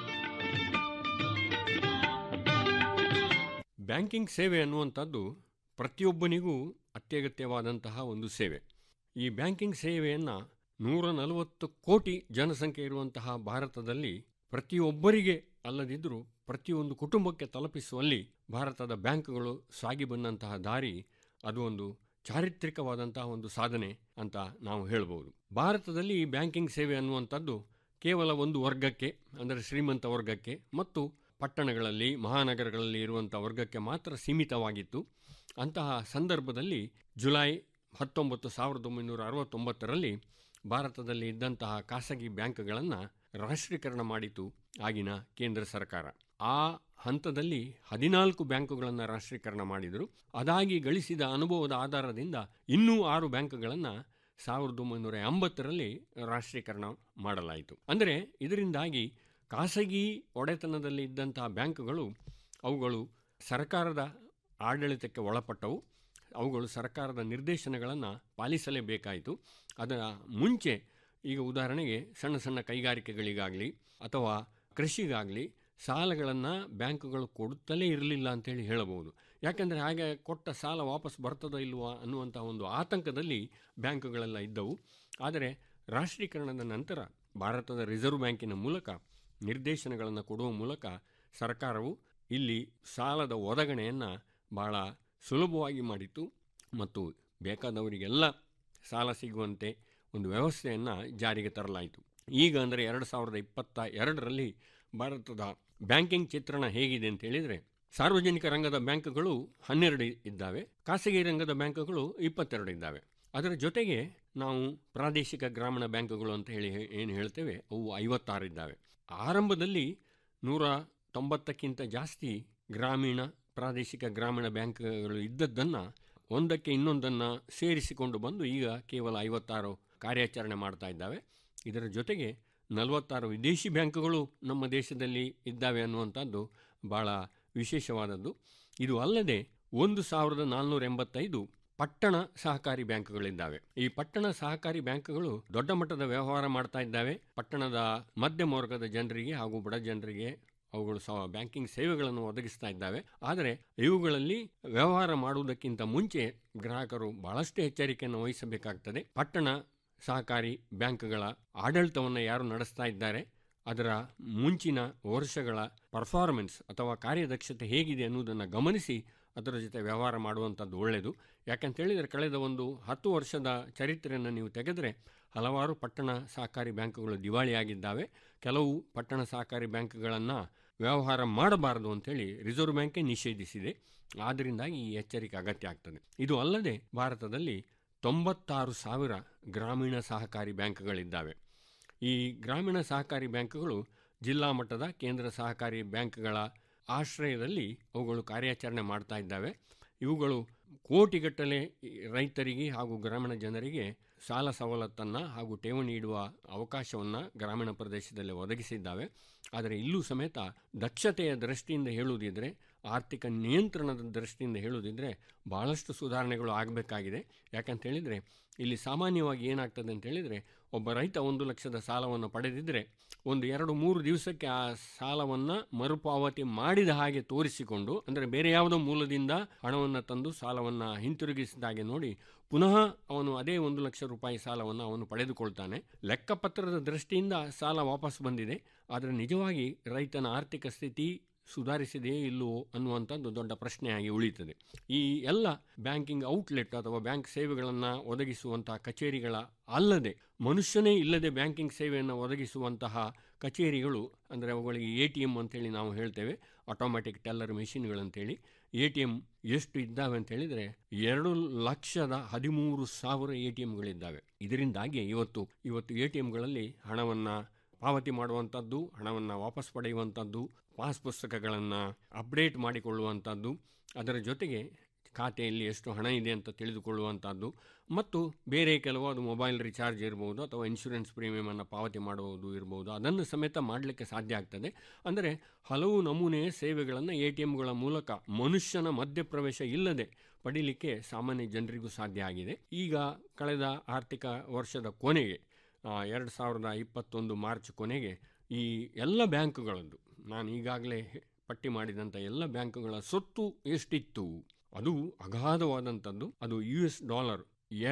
ಬ್ಯಾಂಕಿಂಗ್ ಸೇವೆ ಅನ್ನುವಂಥದ್ದು ಪ್ರತಿಯೊಬ್ಬನಿಗೂ ಅತ್ಯಗತ್ಯವಾದಂತಹ ಒಂದು ಸೇವೆ ಈ ಬ್ಯಾಂಕಿಂಗ್ ಸೇವೆಯನ್ನು ನೂರ ನಲವತ್ತು ಕೋಟಿ ಜನಸಂಖ್ಯೆ ಇರುವಂತಹ ಭಾರತದಲ್ಲಿ ಪ್ರತಿಯೊಬ್ಬರಿಗೆ ಅಲ್ಲದಿದ್ದರೂ ಪ್ರತಿಯೊಂದು ಕುಟುಂಬಕ್ಕೆ ತಲುಪಿಸುವಲ್ಲಿ ಭಾರತದ ಬ್ಯಾಂಕ್ಗಳು ಸಾಗಿ ಬಂದಂತಹ ದಾರಿ ಅದು ಒಂದು ಚಾರಿತ್ರಿಕವಾದಂತಹ ಒಂದು ಸಾಧನೆ ಅಂತ ನಾವು ಹೇಳ್ಬೋದು ಭಾರತದಲ್ಲಿ ಈ ಬ್ಯಾಂಕಿಂಗ್ ಸೇವೆ ಅನ್ನುವಂಥದ್ದು ಕೇವಲ ಒಂದು ವರ್ಗಕ್ಕೆ ಅಂದರೆ ಶ್ರೀಮಂತ ವರ್ಗಕ್ಕೆ ಮತ್ತು ಪಟ್ಟಣಗಳಲ್ಲಿ ಮಹಾನಗರಗಳಲ್ಲಿ ಇರುವಂಥ ವರ್ಗಕ್ಕೆ ಮಾತ್ರ ಸೀಮಿತವಾಗಿತ್ತು ಅಂತಹ ಸಂದರ್ಭದಲ್ಲಿ ಜುಲೈ ಹತ್ತೊಂಬತ್ತು ಸಾವಿರದ ಒಂಬೈನೂರ ಅರವತ್ತೊಂಬತ್ತರಲ್ಲಿ ಭಾರತದಲ್ಲಿ ಇದ್ದಂತಹ ಖಾಸಗಿ ಬ್ಯಾಂಕ್ಗಳನ್ನು ರಾಷ್ಟ್ರೀಕರಣ ಮಾಡಿತು ಆಗಿನ ಕೇಂದ್ರ ಸರ್ಕಾರ ಆ ಹಂತದಲ್ಲಿ ಹದಿನಾಲ್ಕು ಬ್ಯಾಂಕುಗಳನ್ನು ರಾಷ್ಟ್ರೀಕರಣ ಮಾಡಿದರು ಅದಾಗಿ ಗಳಿಸಿದ ಅನುಭವದ ಆಧಾರದಿಂದ ಇನ್ನೂ ಆರು ಬ್ಯಾಂಕ್ಗಳನ್ನು ಸಾವಿರದ ಒಂಬೈನೂರ ಎಂಬತ್ತರಲ್ಲಿ ರಾಷ್ಟ್ರೀಕರಣ ಮಾಡಲಾಯಿತು ಅಂದರೆ ಇದರಿಂದಾಗಿ ಖಾಸಗಿ ಒಡೆತನದಲ್ಲಿ ಇದ್ದಂತಹ ಬ್ಯಾಂಕುಗಳು ಅವುಗಳು ಸರ್ಕಾರದ ಆಡಳಿತಕ್ಕೆ ಒಳಪಟ್ಟವು ಅವುಗಳು ಸರ್ಕಾರದ ನಿರ್ದೇಶನಗಳನ್ನು ಪಾಲಿಸಲೇಬೇಕಾಯಿತು ಅದರ ಮುಂಚೆ ಈಗ ಉದಾಹರಣೆಗೆ ಸಣ್ಣ ಸಣ್ಣ ಕೈಗಾರಿಕೆಗಳಿಗಾಗಲಿ ಅಥವಾ ಕೃಷಿಗಾಗಲಿ ಸಾಲಗಳನ್ನು ಬ್ಯಾಂಕುಗಳು ಕೊಡುತ್ತಲೇ ಇರಲಿಲ್ಲ ಅಂತೇಳಿ ಹೇಳಬಹುದು ಯಾಕೆಂದರೆ ಹಾಗೆ ಕೊಟ್ಟ ಸಾಲ ವಾಪಸ್ ಬರ್ತದೋ ಇಲ್ವಾ ಅನ್ನುವಂಥ ಒಂದು ಆತಂಕದಲ್ಲಿ ಬ್ಯಾಂಕುಗಳೆಲ್ಲ ಇದ್ದವು ಆದರೆ ರಾಷ್ಟ್ರೀಕರಣದ ನಂತರ ಭಾರತದ ರಿಸರ್ವ್ ಬ್ಯಾಂಕಿನ ಮೂಲಕ ನಿರ್ದೇಶನಗಳನ್ನು ಕೊಡುವ ಮೂಲಕ ಸರ್ಕಾರವು ಇಲ್ಲಿ ಸಾಲದ ಒದಗಣೆಯನ್ನು ಬಹಳ ಸುಲಭವಾಗಿ ಮಾಡಿತು ಮತ್ತು ಬೇಕಾದವರಿಗೆಲ್ಲ ಸಾಲ ಸಿಗುವಂತೆ ಒಂದು ವ್ಯವಸ್ಥೆಯನ್ನು ಜಾರಿಗೆ ತರಲಾಯಿತು ಈಗ ಅಂದರೆ ಎರಡು ಸಾವಿರದ ಇಪ್ಪತ್ತ ಎರಡರಲ್ಲಿ ಭಾರತದ ಬ್ಯಾಂಕಿಂಗ್ ಚಿತ್ರಣ ಹೇಗಿದೆ ಅಂತ ಹೇಳಿದರೆ ಸಾರ್ವಜನಿಕ ರಂಗದ ಬ್ಯಾಂಕ್ಗಳು ಹನ್ನೆರಡು ಇದ್ದಾವೆ ಖಾಸಗಿ ರಂಗದ ಬ್ಯಾಂಕ್ಗಳು ಇಪ್ಪತ್ತೆರಡು ಇದ್ದಾವೆ ಅದರ ಜೊತೆಗೆ ನಾವು ಪ್ರಾದೇಶಿಕ ಗ್ರಾಮೀಣ ಬ್ಯಾಂಕ್ಗಳು ಅಂತ ಹೇಳಿ ಏನು ಹೇಳ್ತೇವೆ ಅವು ಐವತ್ತಾರು ಇದ್ದಾವೆ ಆರಂಭದಲ್ಲಿ ನೂರ ತೊಂಬತ್ತಕ್ಕಿಂತ ಜಾಸ್ತಿ ಗ್ರಾಮೀಣ ಪ್ರಾದೇಶಿಕ ಗ್ರಾಮೀಣ ಬ್ಯಾಂಕ್ಗಳು ಇದ್ದದ್ದನ್ನು ಒಂದಕ್ಕೆ ಇನ್ನೊಂದನ್ನು ಸೇರಿಸಿಕೊಂಡು ಬಂದು ಈಗ ಕೇವಲ ಐವತ್ತಾರು ಕಾರ್ಯಾಚರಣೆ ಮಾಡ್ತಾ ಇದ್ದಾವೆ ಇದರ ಜೊತೆಗೆ ನಲವತ್ತಾರು ವಿದೇಶಿ ಬ್ಯಾಂಕುಗಳು ನಮ್ಮ ದೇಶದಲ್ಲಿ ಇದ್ದಾವೆ ಅನ್ನುವಂಥದ್ದು ಭಾಳ ವಿಶೇಷವಾದದ್ದು ಇದು ಅಲ್ಲದೆ ಒಂದು ಸಾವಿರದ ನಾಲ್ನೂರ ಎಂಬತ್ತೈದು ಪಟ್ಟಣ ಸಹಕಾರಿ ಬ್ಯಾಂಕ್ಗಳಿದ್ದಾವೆ ಈ ಪಟ್ಟಣ ಸಹಕಾರಿ ಬ್ಯಾಂಕ್ಗಳು ದೊಡ್ಡ ಮಟ್ಟದ ವ್ಯವಹಾರ ಮಾಡ್ತಾ ಇದ್ದಾವೆ ಪಟ್ಟಣದ ಮಧ್ಯಮ ವರ್ಗದ ಜನರಿಗೆ ಹಾಗೂ ಬಡ ಜನರಿಗೆ ಅವುಗಳು ಸಹ ಬ್ಯಾಂಕಿಂಗ್ ಸೇವೆಗಳನ್ನು ಒದಗಿಸ್ತಾ ಇದ್ದಾವೆ ಆದರೆ ಇವುಗಳಲ್ಲಿ ವ್ಯವಹಾರ ಮಾಡುವುದಕ್ಕಿಂತ ಮುಂಚೆ ಗ್ರಾಹಕರು ಬಹಳಷ್ಟು ಎಚ್ಚರಿಕೆಯನ್ನು ವಹಿಸಬೇಕಾಗ್ತದೆ ಪಟ್ಟಣ ಸಹಕಾರಿ ಬ್ಯಾಂಕ್ಗಳ ಆಡಳಿತವನ್ನು ಯಾರು ನಡೆಸ್ತಾ ಇದ್ದಾರೆ ಅದರ ಮುಂಚಿನ ವರ್ಷಗಳ ಪರ್ಫಾರ್ಮೆನ್ಸ್ ಅಥವಾ ಕಾರ್ಯದಕ್ಷತೆ ಹೇಗಿದೆ ಅನ್ನುವುದನ್ನು ಗಮನಿಸಿ ಅದರ ಜೊತೆ ವ್ಯವಹಾರ ಮಾಡುವಂಥದ್ದು ಒಳ್ಳೆಯದು ಯಾಕಂತ ಹೇಳಿದರೆ ಕಳೆದ ಒಂದು ಹತ್ತು ವರ್ಷದ ಚರಿತ್ರೆಯನ್ನು ನೀವು ತೆಗೆದರೆ ಹಲವಾರು ಪಟ್ಟಣ ಸಹಕಾರಿ ಬ್ಯಾಂಕುಗಳು ದಿವಾಳಿಯಾಗಿದ್ದಾವೆ ಕೆಲವು ಪಟ್ಟಣ ಸಹಕಾರಿ ಬ್ಯಾಂಕ್ಗಳನ್ನು ವ್ಯವಹಾರ ಮಾಡಬಾರದು ಅಂತೇಳಿ ರಿಸರ್ವ್ ಬ್ಯಾಂಕೇ ನಿಷೇಧಿಸಿದೆ ಆದ್ದರಿಂದಾಗಿ ಈ ಎಚ್ಚರಿಕೆ ಅಗತ್ಯ ಆಗ್ತದೆ ಇದು ಅಲ್ಲದೆ ಭಾರತದಲ್ಲಿ ತೊಂಬತ್ತಾರು ಸಾವಿರ ಗ್ರಾಮೀಣ ಸಹಕಾರಿ ಬ್ಯಾಂಕ್ಗಳಿದ್ದಾವೆ ಈ ಗ್ರಾಮೀಣ ಸಹಕಾರಿ ಬ್ಯಾಂಕ್ಗಳು ಜಿಲ್ಲಾ ಮಟ್ಟದ ಕೇಂದ್ರ ಸಹಕಾರಿ ಬ್ಯಾಂಕ್ಗಳ ಆಶ್ರಯದಲ್ಲಿ ಅವುಗಳು ಕಾರ್ಯಾಚರಣೆ ಮಾಡ್ತಾ ಇದ್ದಾವೆ ಇವುಗಳು ಕೋಟಿಗಟ್ಟಲೆ ರೈತರಿಗೆ ಹಾಗೂ ಗ್ರಾಮೀಣ ಜನರಿಗೆ ಸಾಲ ಸವಲತ್ತನ್ನು ಹಾಗೂ ಠೇವಣಿ ಇಡುವ ಅವಕಾಶವನ್ನು ಗ್ರಾಮೀಣ ಪ್ರದೇಶದಲ್ಲಿ ಒದಗಿಸಿದ್ದಾವೆ ಆದರೆ ಇಲ್ಲೂ ಸಮೇತ ದಕ್ಷತೆಯ ದೃಷ್ಟಿಯಿಂದ ಹೇಳುವುದಿದ್ರೆ ಆರ್ಥಿಕ ನಿಯಂತ್ರಣದ ದೃಷ್ಟಿಯಿಂದ ಹೇಳುವುದಿದ್ರೆ ಭಾಳಷ್ಟು ಸುಧಾರಣೆಗಳು ಆಗಬೇಕಾಗಿದೆ ಯಾಕಂತ ಹೇಳಿದರೆ ಇಲ್ಲಿ ಸಾಮಾನ್ಯವಾಗಿ ಏನಾಗ್ತದೆ ಅಂತ ಹೇಳಿದರೆ ಒಬ್ಬ ರೈತ ಒಂದು ಲಕ್ಷದ ಸಾಲವನ್ನು ಪಡೆದಿದ್ದರೆ ಒಂದು ಎರಡು ಮೂರು ದಿವಸಕ್ಕೆ ಆ ಸಾಲವನ್ನು ಮರುಪಾವತಿ ಮಾಡಿದ ಹಾಗೆ ತೋರಿಸಿಕೊಂಡು ಅಂದರೆ ಬೇರೆ ಯಾವುದೋ ಮೂಲದಿಂದ ಹಣವನ್ನು ತಂದು ಸಾಲವನ್ನು ಹಿಂತಿರುಗಿಸಿದ ಹಾಗೆ ನೋಡಿ ಪುನಃ ಅವನು ಅದೇ ಒಂದು ಲಕ್ಷ ರೂಪಾಯಿ ಸಾಲವನ್ನು ಅವನು ಪಡೆದುಕೊಳ್ತಾನೆ ಲೆಕ್ಕಪತ್ರದ ದೃಷ್ಟಿಯಿಂದ ಸಾಲ ವಾಪಸ್ ಬಂದಿದೆ ಆದರೆ ನಿಜವಾಗಿ ರೈತನ ಆರ್ಥಿಕ ಸ್ಥಿತಿ ಸುಧಾರಿಸಿದೆಯೇ ಇಲ್ಲವೋ ಅನ್ನುವಂಥದ್ದು ದೊಡ್ಡ ಪ್ರಶ್ನೆಯಾಗಿ ಉಳಿಯುತ್ತದೆ ಈ ಎಲ್ಲ ಬ್ಯಾಂಕಿಂಗ್ ಔಟ್ಲೆಟ್ ಅಥವಾ ಬ್ಯಾಂಕ್ ಸೇವೆಗಳನ್ನು ಒದಗಿಸುವಂತಹ ಕಚೇರಿಗಳ ಅಲ್ಲದೆ ಮನುಷ್ಯನೇ ಇಲ್ಲದೆ ಬ್ಯಾಂಕಿಂಗ್ ಸೇವೆಯನ್ನು ಒದಗಿಸುವಂತಹ ಕಚೇರಿಗಳು ಅಂದರೆ ಅವುಗಳಿಗೆ ಎ ಟಿ ಎಮ್ ಅಂತೇಳಿ ನಾವು ಹೇಳ್ತೇವೆ ಆಟೋಮ್ಯಾಟಿಕ್ ಟೆಲ್ಲರ್ ಮೆಷಿನ್ಗಳಂತೇಳಿ ಎ ಟಿ ಎಮ್ ಎಷ್ಟು ಇದ್ದಾವೆ ಅಂತ ಹೇಳಿದರೆ ಎರಡು ಲಕ್ಷದ ಹದಿಮೂರು ಸಾವಿರ ಎ ಟಿ ಎಮ್ಗಳಿದ್ದಾವೆ ಇದರಿಂದಾಗಿ ಇವತ್ತು ಇವತ್ತು ಎ ಟಿ ಎಮ್ಗಳಲ್ಲಿ ಹಣವನ್ನು ಪಾವತಿ ಮಾಡುವಂಥದ್ದು ಹಣವನ್ನು ವಾಪಸ್ ಪಡೆಯುವಂಥದ್ದು ಪಾಸ್ ಪುಸ್ತಕಗಳನ್ನು ಅಪ್ಡೇಟ್ ಮಾಡಿಕೊಳ್ಳುವಂಥದ್ದು ಅದರ ಜೊತೆಗೆ ಖಾತೆಯಲ್ಲಿ ಎಷ್ಟು ಹಣ ಇದೆ ಅಂತ ತಿಳಿದುಕೊಳ್ಳುವಂಥದ್ದು ಮತ್ತು ಬೇರೆ ಕೆಲವು ಅದು ಮೊಬೈಲ್ ರಿಚಾರ್ಜ್ ಇರ್ಬೋದು ಅಥವಾ ಇನ್ಶೂರೆನ್ಸ್ ಪ್ರೀಮಿಯಮನ್ನು ಪಾವತಿ ಮಾಡುವುದು ಇರ್ಬೋದು ಅದನ್ನು ಸಮೇತ ಮಾಡಲಿಕ್ಕೆ ಸಾಧ್ಯ ಆಗ್ತದೆ ಅಂದರೆ ಹಲವು ನಮೂನೆಯ ಸೇವೆಗಳನ್ನು ಎ ಟಿ ಎಮ್ಗಳ ಮೂಲಕ ಮನುಷ್ಯನ ಮಧ್ಯಪ್ರವೇಶ ಇಲ್ಲದೆ ಪಡೀಲಿಕ್ಕೆ ಸಾಮಾನ್ಯ ಜನರಿಗೂ ಸಾಧ್ಯ ಆಗಿದೆ ಈಗ ಕಳೆದ ಆರ್ಥಿಕ ವರ್ಷದ ಕೊನೆಗೆ ಎರಡು ಸಾವಿರದ ಇಪ್ಪತ್ತೊಂದು ಮಾರ್ಚ್ ಕೊನೆಗೆ ಈ ಎಲ್ಲ ಬ್ಯಾಂಕುಗಳದ್ದು ನಾನು ಈಗಾಗಲೇ ಪಟ್ಟಿ ಮಾಡಿದಂಥ ಎಲ್ಲ ಬ್ಯಾಂಕುಗಳ ಸೊತ್ತು ಎಷ್ಟಿತ್ತು ಅದು ಅಗಾಧವಾದಂಥದ್ದು ಅದು ಯು ಎಸ್ ಡಾಲರ್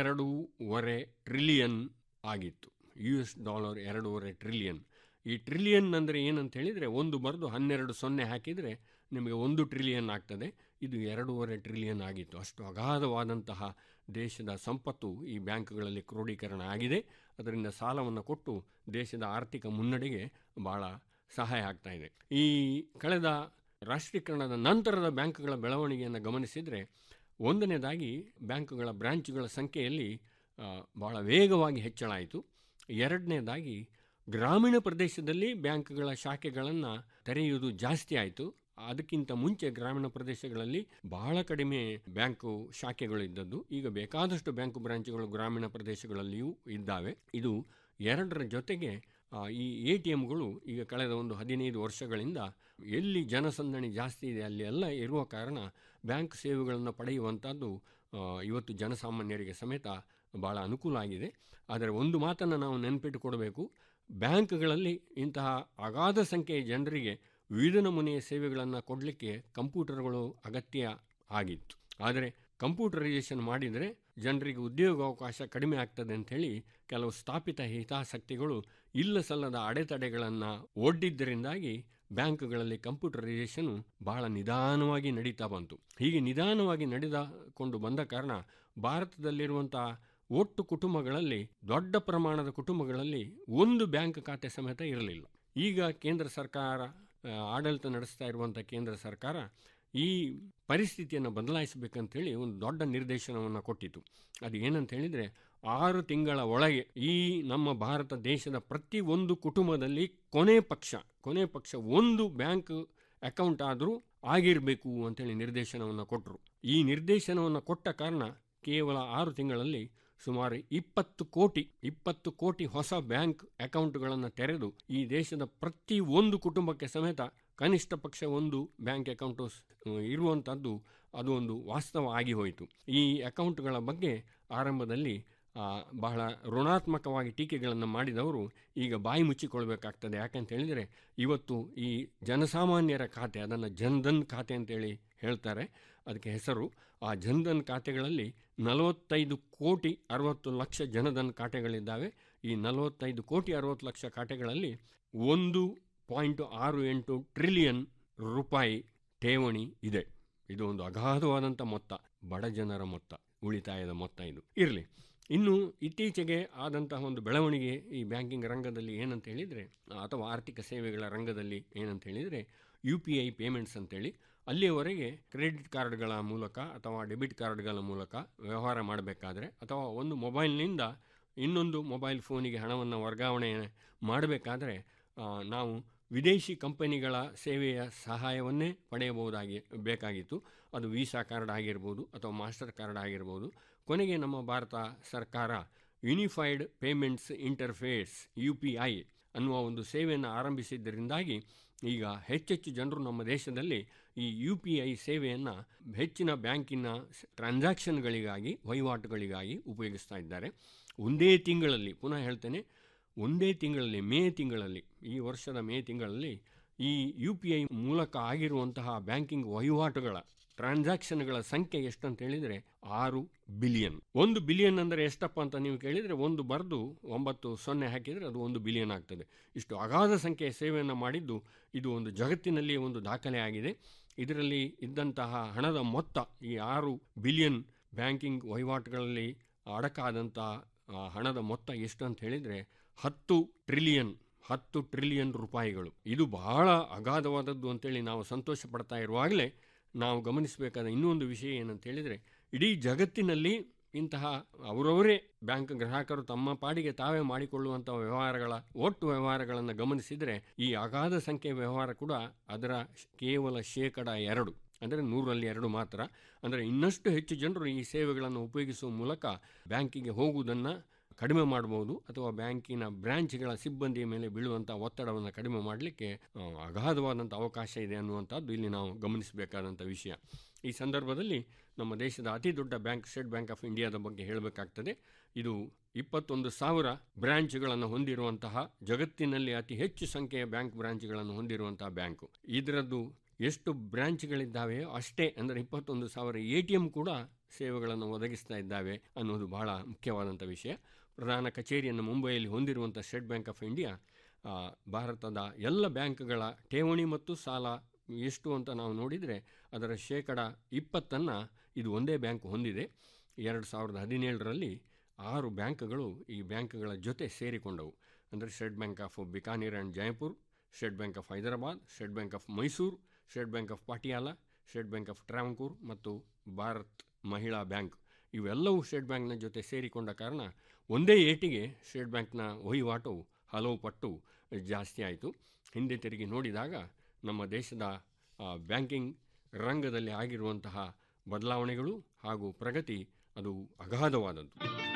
ಎರಡೂವರೆ ಟ್ರಿಲಿಯನ್ ಆಗಿತ್ತು ಯು ಎಸ್ ಡಾಲರ್ ಎರಡೂವರೆ ಟ್ರಿಲಿಯನ್ ಈ ಟ್ರಿಲಿಯನ್ ಅಂದರೆ ಏನಂತ ಹೇಳಿದರೆ ಒಂದು ಬರೆದು ಹನ್ನೆರಡು ಸೊನ್ನೆ ಹಾಕಿದರೆ ನಿಮಗೆ ಒಂದು ಟ್ರಿಲಿಯನ್ ಆಗ್ತದೆ ಇದು ಎರಡೂವರೆ ಟ್ರಿಲಿಯನ್ ಆಗಿತ್ತು ಅಷ್ಟು ಅಗಾಧವಾದಂತಹ ದೇಶದ ಸಂಪತ್ತು ಈ ಬ್ಯಾಂಕ್ಗಳಲ್ಲಿ ಕ್ರೋಢೀಕರಣ ಆಗಿದೆ ಅದರಿಂದ ಸಾಲವನ್ನು ಕೊಟ್ಟು ದೇಶದ ಆರ್ಥಿಕ ಮುನ್ನಡೆಗೆ ಭಾಳ ಸಹಾಯ ಆಗ್ತಾ ಇದೆ ಈ ಕಳೆದ ರಾಷ್ಟ್ರೀಕರಣದ ನಂತರದ ಬ್ಯಾಂಕ್ಗಳ ಬೆಳವಣಿಗೆಯನ್ನು ಗಮನಿಸಿದರೆ ಒಂದನೇದಾಗಿ ಬ್ಯಾಂಕ್ಗಳ ಬ್ರಾಂಚ್ಗಳ ಸಂಖ್ಯೆಯಲ್ಲಿ ಭಾಳ ವೇಗವಾಗಿ ಹೆಚ್ಚಳ ಆಯಿತು ಎರಡನೇದಾಗಿ ಗ್ರಾಮೀಣ ಪ್ರದೇಶದಲ್ಲಿ ಬ್ಯಾಂಕ್ಗಳ ಶಾಖೆಗಳನ್ನು ತೆರೆಯುವುದು ಜಾಸ್ತಿ ಆಯಿತು ಅದಕ್ಕಿಂತ ಮುಂಚೆ ಗ್ರಾಮೀಣ ಪ್ರದೇಶಗಳಲ್ಲಿ ಬಹಳ ಕಡಿಮೆ ಬ್ಯಾಂಕು ಶಾಖೆಗಳು ಇದ್ದದ್ದು ಈಗ ಬೇಕಾದಷ್ಟು ಬ್ಯಾಂಕು ಬ್ರಾಂಚ್ಗಳು ಗ್ರಾಮೀಣ ಪ್ರದೇಶಗಳಲ್ಲಿಯೂ ಇದ್ದಾವೆ ಇದು ಎರಡರ ಜೊತೆಗೆ ಈ ಎ ಟಿ ಎಮ್ಗಳು ಈಗ ಕಳೆದ ಒಂದು ಹದಿನೈದು ವರ್ಷಗಳಿಂದ ಎಲ್ಲಿ ಜನಸಂದಣಿ ಜಾಸ್ತಿ ಇದೆ ಅಲ್ಲಿ ಎಲ್ಲ ಇರುವ ಕಾರಣ ಬ್ಯಾಂಕ್ ಸೇವೆಗಳನ್ನು ಪಡೆಯುವಂಥದ್ದು ಇವತ್ತು ಜನಸಾಮಾನ್ಯರಿಗೆ ಸಮೇತ ಭಾಳ ಅನುಕೂಲ ಆಗಿದೆ ಆದರೆ ಒಂದು ಮಾತನ್ನು ನಾವು ನೆನಪಿಟ್ಟುಕೊಡಬೇಕು ಬ್ಯಾಂಕ್ಗಳಲ್ಲಿ ಇಂತಹ ಅಗಾಧ ಸಂಖ್ಯೆಯ ಜನರಿಗೆ ವಿವಿಧ ನಮೂನೆಯ ಸೇವೆಗಳನ್ನು ಕೊಡಲಿಕ್ಕೆ ಕಂಪ್ಯೂಟರ್ಗಳು ಅಗತ್ಯ ಆಗಿತ್ತು ಆದರೆ ಕಂಪ್ಯೂಟರೈಸೇಷನ್ ಮಾಡಿದರೆ ಜನರಿಗೆ ಉದ್ಯೋಗಾವಕಾಶ ಕಡಿಮೆ ಆಗ್ತದೆ ಅಂಥೇಳಿ ಕೆಲವು ಸ್ಥಾಪಿತ ಹಿತಾಸಕ್ತಿಗಳು ಇಲ್ಲ ಸಲ್ಲದ ಅಡೆತಡೆಗಳನ್ನು ಒಡ್ಡಿದ್ದರಿಂದಾಗಿ ಬ್ಯಾಂಕ್ಗಳಲ್ಲಿ ಕಂಪ್ಯೂಟರೈಸೇಷನ್ ಬಹಳ ನಿಧಾನವಾಗಿ ನಡೀತಾ ಬಂತು ಹೀಗೆ ನಿಧಾನವಾಗಿ ನಡೆದುಕೊಂಡು ಬಂದ ಕಾರಣ ಭಾರತದಲ್ಲಿರುವಂಥ ಒಟ್ಟು ಕುಟುಂಬಗಳಲ್ಲಿ ದೊಡ್ಡ ಪ್ರಮಾಣದ ಕುಟುಂಬಗಳಲ್ಲಿ ಒಂದು ಬ್ಯಾಂಕ್ ಖಾತೆ ಸಮೇತ ಇರಲಿಲ್ಲ ಈಗ ಕೇಂದ್ರ ಸರ್ಕಾರ ಆಡಳಿತ ನಡೆಸ್ತಾ ಇರುವಂಥ ಕೇಂದ್ರ ಸರ್ಕಾರ ಈ ಪರಿಸ್ಥಿತಿಯನ್ನು ಬದಲಾಯಿಸಬೇಕಂತೇಳಿ ಒಂದು ದೊಡ್ಡ ನಿರ್ದೇಶನವನ್ನು ಕೊಟ್ಟಿತು ಅದು ಏನಂತ ಹೇಳಿದರೆ ಆರು ತಿಂಗಳ ಒಳಗೆ ಈ ನಮ್ಮ ಭಾರತ ದೇಶದ ಪ್ರತಿ ಒಂದು ಕುಟುಂಬದಲ್ಲಿ ಕೊನೆ ಪಕ್ಷ ಕೊನೆ ಪಕ್ಷ ಒಂದು ಬ್ಯಾಂಕ್ ಅಕೌಂಟ್ ಆದರೂ ಆಗಿರಬೇಕು ಅಂತೇಳಿ ನಿರ್ದೇಶನವನ್ನು ಕೊಟ್ಟರು ಈ ನಿರ್ದೇಶನವನ್ನು ಕೊಟ್ಟ ಕಾರಣ ಕೇವಲ ಆರು ತಿಂಗಳಲ್ಲಿ ಸುಮಾರು ಇಪ್ಪತ್ತು ಕೋಟಿ ಇಪ್ಪತ್ತು ಕೋಟಿ ಹೊಸ ಬ್ಯಾಂಕ್ ಅಕೌಂಟ್ಗಳನ್ನು ತೆರೆದು ಈ ದೇಶದ ಪ್ರತಿ ಒಂದು ಕುಟುಂಬಕ್ಕೆ ಸಮೇತ ಕನಿಷ್ಠ ಪಕ್ಷ ಒಂದು ಬ್ಯಾಂಕ್ ಅಕೌಂಟು ಸ್- ಇರುವಂಥದ್ದು ಅದು ಒಂದು ವಾಸ್ತವ ಆಗಿ ಹೋಯಿತು ಈ ಅಕೌಂಟ್ಗಳ ಬಗ್ಗೆ ಆರಂಭದಲ್ಲಿ ಆ, ಬಹಳ ಋಣಾತ್ಮಕವಾಗಿ ಟೀಕೆಗಳನ್ನು ಮಾಡಿದವರು ಈಗ ಬಾಯಿ ಮುಚ್ಚಿಕೊಳ್ಬೇಕಾಗ್ತದೆ ಯಾಕಂತ ಹೇಳಿದರೆ ಇವತ್ತು ಈ ಜನಸಾಮಾನ್ಯರ ಖಾತೆ ಅದನ್ನು ಜನ್ಧನ್ ಖಾತೆ ಅಂತೇಳಿ ಹೇಳ್ತಾರೆ ಅದಕ್ಕೆ ಹೆಸರು ಆ ಜನ್ಧನ್ ಖಾತೆಗಳಲ್ಲಿ ನಲವತ್ತೈದು ಕೋಟಿ ಅರವತ್ತು ಲಕ್ಷ ಜನಧನ್ ಖಾತೆಗಳಿದ್ದಾವೆ ಈ ನಲವತ್ತೈದು ಕೋಟಿ ಅರವತ್ತು ಲಕ್ಷ ಖಾತೆಗಳಲ್ಲಿ ಒಂದು ಪಾಯಿಂಟ್ ಆರು ಎಂಟು ಟ್ರಿಲಿಯನ್ ರೂಪಾಯಿ ಠೇವಣಿ ಇದೆ ಇದು ಒಂದು ಅಗಾಧವಾದಂಥ ಮೊತ್ತ ಬಡ ಜನರ ಮೊತ್ತ ಉಳಿತಾಯದ ಮೊತ್ತ ಇದು ಇರಲಿ ಇನ್ನು ಇತ್ತೀಚೆಗೆ ಆದಂತಹ ಒಂದು ಬೆಳವಣಿಗೆ ಈ ಬ್ಯಾಂಕಿಂಗ್ ರಂಗದಲ್ಲಿ ಏನಂತ ಹೇಳಿದರೆ ಅಥವಾ ಆರ್ಥಿಕ ಸೇವೆಗಳ ರಂಗದಲ್ಲಿ ಏನಂತ ಹೇಳಿದರೆ ಯು ಪಿ ಐ ಪೇಮೆಂಟ್ಸ್ ಅಂತೇಳಿ ಅಲ್ಲಿಯವರೆಗೆ ಕ್ರೆಡಿಟ್ ಕಾರ್ಡ್ಗಳ ಮೂಲಕ ಅಥವಾ ಡೆಬಿಟ್ ಕಾರ್ಡ್ಗಳ ಮೂಲಕ ವ್ಯವಹಾರ ಮಾಡಬೇಕಾದ್ರೆ ಅಥವಾ ಒಂದು ಮೊಬೈಲ್ನಿಂದ ಇನ್ನೊಂದು ಮೊಬೈಲ್ ಫೋನಿಗೆ ಹಣವನ್ನು ವರ್ಗಾವಣೆ ಮಾಡಬೇಕಾದ್ರೆ ಆ, ನಾವು ವಿದೇಶಿ ಕಂಪನಿಗಳ ಸೇವೆಯ ಸಹಾಯವನ್ನೇ ಪಡೆಯಬಹುದಾಗಿ ಬೇಕಾಗಿತ್ತು ಅದು ವೀಸಾ ಕಾರ್ಡ್ ಆಗಿರ್ಬೋದು ಅಥವಾ ಮಾಸ್ಟರ್ ಕಾರ್ಡ್ ಆಗಿರ್ಬೋದು ಕೊನೆಗೆ ನಮ್ಮ ಭಾರತ ಸರ್ಕಾರ unified payments interface U P I ಅನ್ನುವ ಒಂದು ಸೇವೆಯನ್ನು ಆರಂಭಿಸಿದ್ದರಿಂದಾಗಿ ಈಗ ಹೆಚ್ಚೆಚ್ಚು ಜನರು ನಮ್ಮ ದೇಶದಲ್ಲಿ ಈ ಯು ಪಿ ಐ ಸೇವೆಯನ್ನು ಹೆಚ್ಚಿನ ಬ್ಯಾಂಕಿನ ಟ್ರಾನ್ಸಾಕ್ಷನ್ಗಳಿಗಾಗಿ ವಹಿವಾಟುಗಳಿಗಾಗಿ ಉಪಯೋಗಿಸ್ತಾ ಇದ್ದಾರೆ ಒಂದೇ ತಿಂಗಳಲ್ಲಿ ಪುನಃ ಹೇಳ್ತೇನೆ ಒಂದೇ ತಿಂಗಳಲ್ಲಿ ಮೇ ತಿಂಗಳಲ್ಲಿ ಈ ವರ್ಷದ ಮೇ ತಿಂಗಳಲ್ಲಿ ಈ ಯು ಪಿ ಐ ಮೂಲಕ ಆಗಿರುವಂತಹ ಬ್ಯಾಂಕಿಂಗ್ ವಹಿವಾಟುಗಳ ಟ್ರಾನ್ಸಾಕ್ಷನ್ಗಳ ಸಂಖ್ಯೆ ಎಷ್ಟಂತ ಹೇಳಿದರೆ ಆರು ಬಿಲಿಯನ್ ಒಂದು ಬಿಲಿಯನ್ ಅಂದರೆ ಎಷ್ಟಪ್ಪ ಅಂತ ನೀವು ಕೇಳಿದರೆ ಒಂದು ಬರೆದು ಒಂಬತ್ತು ಸೊನ್ನೆ ಹಾಕಿದರೆ ಅದು ಒಂದು ಬಿಲಿಯನ್ ಆಗ್ತದೆ ಇಷ್ಟು ಅಗಾಧ ಸಂಖ್ಯೆಯ ಸೇವೆಯನ್ನು ಮಾಡಿದ್ದು ಇದು ಒಂದು ಜಗತ್ತಿನಲ್ಲಿ ಒಂದು ದಾಖಲೆ ಆಗಿದೆ ಇದರಲ್ಲಿ ಇದ್ದಂತಹ ಹಣದ ಮೊತ್ತ ಈ ಆರು ಬಿಲಿಯನ್ ಬ್ಯಾಂಕಿಂಗ್ ವಹಿವಾಟುಗಳಲ್ಲಿ ಅಡಕಾದಂತಹ ಆ, ಹಣದ ಮೊತ್ತ ಎಷ್ಟು ಅಂತ ಹೇಳಿದರೆ ಹತ್ತು ಟ್ರಿಲಿಯನ್ ಹತ್ತು ಟ್ರಿಲಿಯನ್ ರೂಪಾಯಿಗಳು ಇದು ಬಹಳ ಅಗಾಧವಾದದ್ದು ಅಂತೇಳಿ ನಾವು ಸಂತೋಷ ಪಡ್ತಾ ಇರುವಾಗಲೇ ನಾವು ಗಮನಿಸಬೇಕಾದ ಇನ್ನೊಂದು ವಿಷಯ ಏನಂತ ಹೇಳಿದರೆ ಇಡೀ ಜಗತ್ತಿನಲ್ಲಿ ಇಂತಹ ಅವರವರೇ ಬ್ಯಾಂಕ್ ಗ್ರಾಹಕರು ತಮ್ಮ ಪಾಡಿಗೆ ತಾವೇ ಮಾಡಿಕೊಳ್ಳುವಂಥ ವ್ಯವಹಾರಗಳ ಒಟ್ಟು ವ್ಯವಹಾರಗಳನ್ನು ಗಮನಿಸಿದರೆ ಈ ಅಗಾಧ ಸಂಖ್ಯೆಯ ವ್ಯವಹಾರ ಕೂಡ ಅದರ ಕೇವಲ ಶೇಕಡ ಎರಡು ಅಂದರೆ ನೂರಲ್ಲಿ ಎರಡು ಮಾತ್ರ ಅಂದರೆ ಇನ್ನಷ್ಟು ಹೆಚ್ಚು ಜನರು ಈ ಸೇವೆಗಳನ್ನು ಉಪಯೋಗಿಸುವ ಮೂಲಕ ಬ್ಯಾಂಕಿಗೆ ಹೋಗುವುದನ್ನು ಕಡಿಮೆ ಮಾಡಬಹುದು ಅಥವಾ ಬ್ಯಾಂಕಿನ ಬ್ರಾಂಚ್ಗಳ ಸಿಬ್ಬಂದಿಯ ಮೇಲೆ ಬೀಳುವಂಥ ಒತ್ತಡವನ್ನು ಕಡಿಮೆ ಮಾಡಲಿಕ್ಕೆ ಆ, ಅಗಾಧವಾದಂಥ ಅವಕಾಶ ಇದೆ ಅನ್ನುವಂಥದ್ದು ಇಲ್ಲಿ ನಾವು ಗಮನಿಸಬೇಕಾದಂಥ ವಿಷಯ ಈ ಸಂದರ್ಭದಲ್ಲಿ ನಮ್ಮ ದೇಶದ ಅತಿ ದೊಡ್ಡ ಬ್ಯಾಂಕ್ ಸ್ಟೇಟ್ ಬ್ಯಾಂಕ್ ಆಫ್ ಇಂಡಿಯಾದ ಬಗ್ಗೆ ಹೇಳಬೇಕಾಗ್ತದೆ ಇದು ಇಪ್ಪತ್ತೊಂದು ಸಾವಿರ ಬ್ರಾಂಚ್ಗಳನ್ನು ಹೊಂದಿರುವಂತಹ ಜಗತ್ತಿನಲ್ಲಿ ಅತಿ ಹೆಚ್ಚು ಸಂಖ್ಯೆಯ ಬ್ಯಾಂಕ್ ಬ್ರಾಂಚ್ಗಳನ್ನು ಹೊಂದಿರುವಂತಹ ಬ್ಯಾಂಕು ಇದರದ್ದು ಎಷ್ಟು ಬ್ರಾಂಚ್ಗಳಿದ್ದಾವೆ ಅಷ್ಟೇ ಅಂದರೆ ಇಪ್ಪತ್ತೊಂದು ಸಾವಿರ ಎ ಟಿ ಎಂ ಕೂಡ ಸೇವೆಗಳನ್ನು ಒದಗಿಸ್ತಾ ಇದ್ದಾವೆ ಅನ್ನೋದು ಬಹಳ ಮುಖ್ಯವಾದಂಥ ವಿಷಯ ಪ್ರಧಾನ ಕಚೇರಿಯನ್ನು ಮುಂಬೈಯಲ್ಲಿ ಹೊಂದಿರುವಂಥ ಸ್ಟೇಟ್ ಬ್ಯಾಂಕ್ ಆಫ್ ಇಂಡಿಯಾ ಆ, ಭಾರತದ ಎಲ್ಲ ಬ್ಯಾಂಕ್ಗಳ ಠೇವಣಿ ಮತ್ತು ಸಾಲ ಎಷ್ಟು ಅಂತ ನಾವು ನೋಡಿದರೆ ಅದರ ಶೇಕಡ ಇಪ್ಪತ್ತನ್ನು ಇದು ಒಂದೇ ಬ್ಯಾಂಕ್ ಹೊಂದಿದೆ ಎರಡು ಸಾವಿರದ ಹದಿನೇಳರಲ್ಲಿ ಆರು ಬ್ಯಾಂಕ್ಗಳು ಈ ಬ್ಯಾಂಕ್ಗಳ ಜೊತೆ ಸೇರಿಕೊಂಡವು ಅಂದರೆ state bank of Bikaner and Jaipur state bank of Hyderabad state bank of Mysore state bank of Patiala state bank of Travancore ಮತ್ತು ಭಾರತ್ ಮಹಿಳಾ ಬ್ಯಾಂಕ್ ಇವೆಲ್ಲವೂ ಸ್ಟೇಟ್ ಬ್ಯಾಂಕ್ನ ಜೊತೆ ಸೇರಿಕೊಂಡ ಕಾರಣ ಒಂದೇ ಏಟಿಗೆ ಸ್ಟೇಟ್ ಬ್ಯಾಂಕ್ನ ವಹಿವಾಟು ಹಲವು ಪಟ್ಟು ಜಾಸ್ತಿ ಆಯಿತು ಹಿಂದೆ ತಿರುಗಿ ನೋಡಿದಾಗ ನಮ್ಮ ದೇಶದ ಆ, ಬ್ಯಾಂಕಿಂಗ್ ರಂಗದಲ್ಲಿ ಆಗಿರುವಂತಹ ಬದಲಾವಣೆಗಳು ಹಾಗೂ ಪ್ರಗತಿ ಅದು ಅಗಾಧವಾದದ್ದು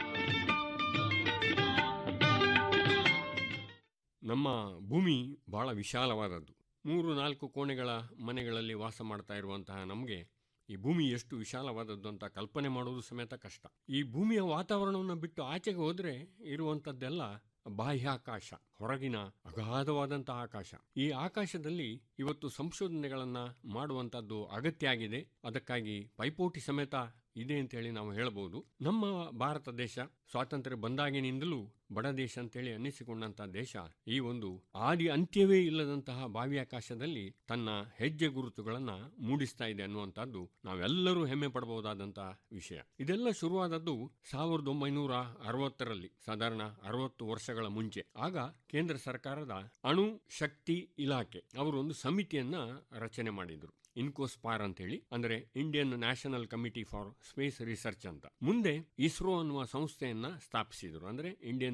ನಮ್ಮ ಭೂಮಿ ಬಹಳ ವಿಶಾಲವಾದದ್ದು ಮೂರು ನಾಲ್ಕು ಕೋಣೆಗಳ ಮನೆಗಳಲ್ಲಿ ವಾಸ ಮಾಡ್ತಾ ಇರುವಂತಹ ನಮಗೆ ಈ ಭೂಮಿ ಎಷ್ಟು ವಿಶಾಲವಾದದ್ದು ಅಂತ ಕಲ್ಪನೆ ಮಾಡೋದು ಸಮೇತ ಕಷ್ಟ ಈ ಭೂಮಿಯ ವಾತಾವರಣವನ್ನು ಬಿಟ್ಟು ಆಚೆಗೆ ಹೋದರೆ ಇರುವಂಥದ್ದೆಲ್ಲ ಬಾಹ್ಯಾಕಾಶ ಹೊರಗಿನ ಅಗಾಧವಾದಂತಹ ಆಕಾಶ ಈ ಆಕಾಶದಲ್ಲಿ ಇವತ್ತು ಸಂಶೋಧನೆಗಳನ್ನು ಮಾಡುವಂಥದ್ದು ಅಗತ್ಯ ಆಗಿದೆ ಅದಕ್ಕಾಗಿ ಪೈಪೋಟಿ ಸಮೇತ ಇದೆ ಅಂತೇಳಿ ನಾವು ಹೇಳಬಹುದು ನಮ್ಮ ಭಾರತ ದೇಶ ಸ್ವಾತಂತ್ರ್ಯ ಬಂದಾಗಿನಿಂದಲೂ ಬಡ ದೇಶ ಅಂತೇಳಿ ಅನ್ನಿಸಿಕೊಂಡಂಥ ದೇಶ ಈ ಒಂದು ಆದಿ ಅಂತ್ಯವೇ ಇಲ್ಲದಂತಹ ಬಾಹ್ಯಾಕಾಶದಲ್ಲಿ ತನ್ನ ಹೆಜ್ಜೆ ಗುರುತುಗಳನ್ನು ಮೂಡಿಸ್ತಾ ಇದೆ ಅನ್ನುವಂಥದ್ದು ನಾವೆಲ್ಲರೂ ಹೆಮ್ಮೆ ಪಡಬಹುದಾದಂತಹ ವಿಷಯ ಇದೆಲ್ಲ ಶುರುವಾದದ್ದು ಸಾವಿರದ ಒಂಬೈನೂರ ಅರವತ್ತರಲ್ಲಿ ಸಾಧಾರಣ ಅರವತ್ತು ವರ್ಷಗಳ ಮುಂಚೆ ಆಗ ಕೇಂದ್ರ ಸರ್ಕಾರದ ಅಣು ಶಕ್ತಿ ಇಲಾಖೆ ಅವರು ಒಂದು ಸಮಿತಿಯನ್ನ ರಚನೆ ಮಾಡಿದ್ರು ಇನ್ಕೋಸ್ಪಾರ್ ಅಂತೇಳಿ ಅಂದರೆ Indian national committee for space research ಅಂತ ಮುಂದೆ ಇಸ್ರೋ ಅನ್ನುವ ಸಂಸ್ಥೆಯನ್ನ ಸ್ಥಾಪಿಸಿದರು ಅಂದ್ರೆ ಇಂಡಿಯನ್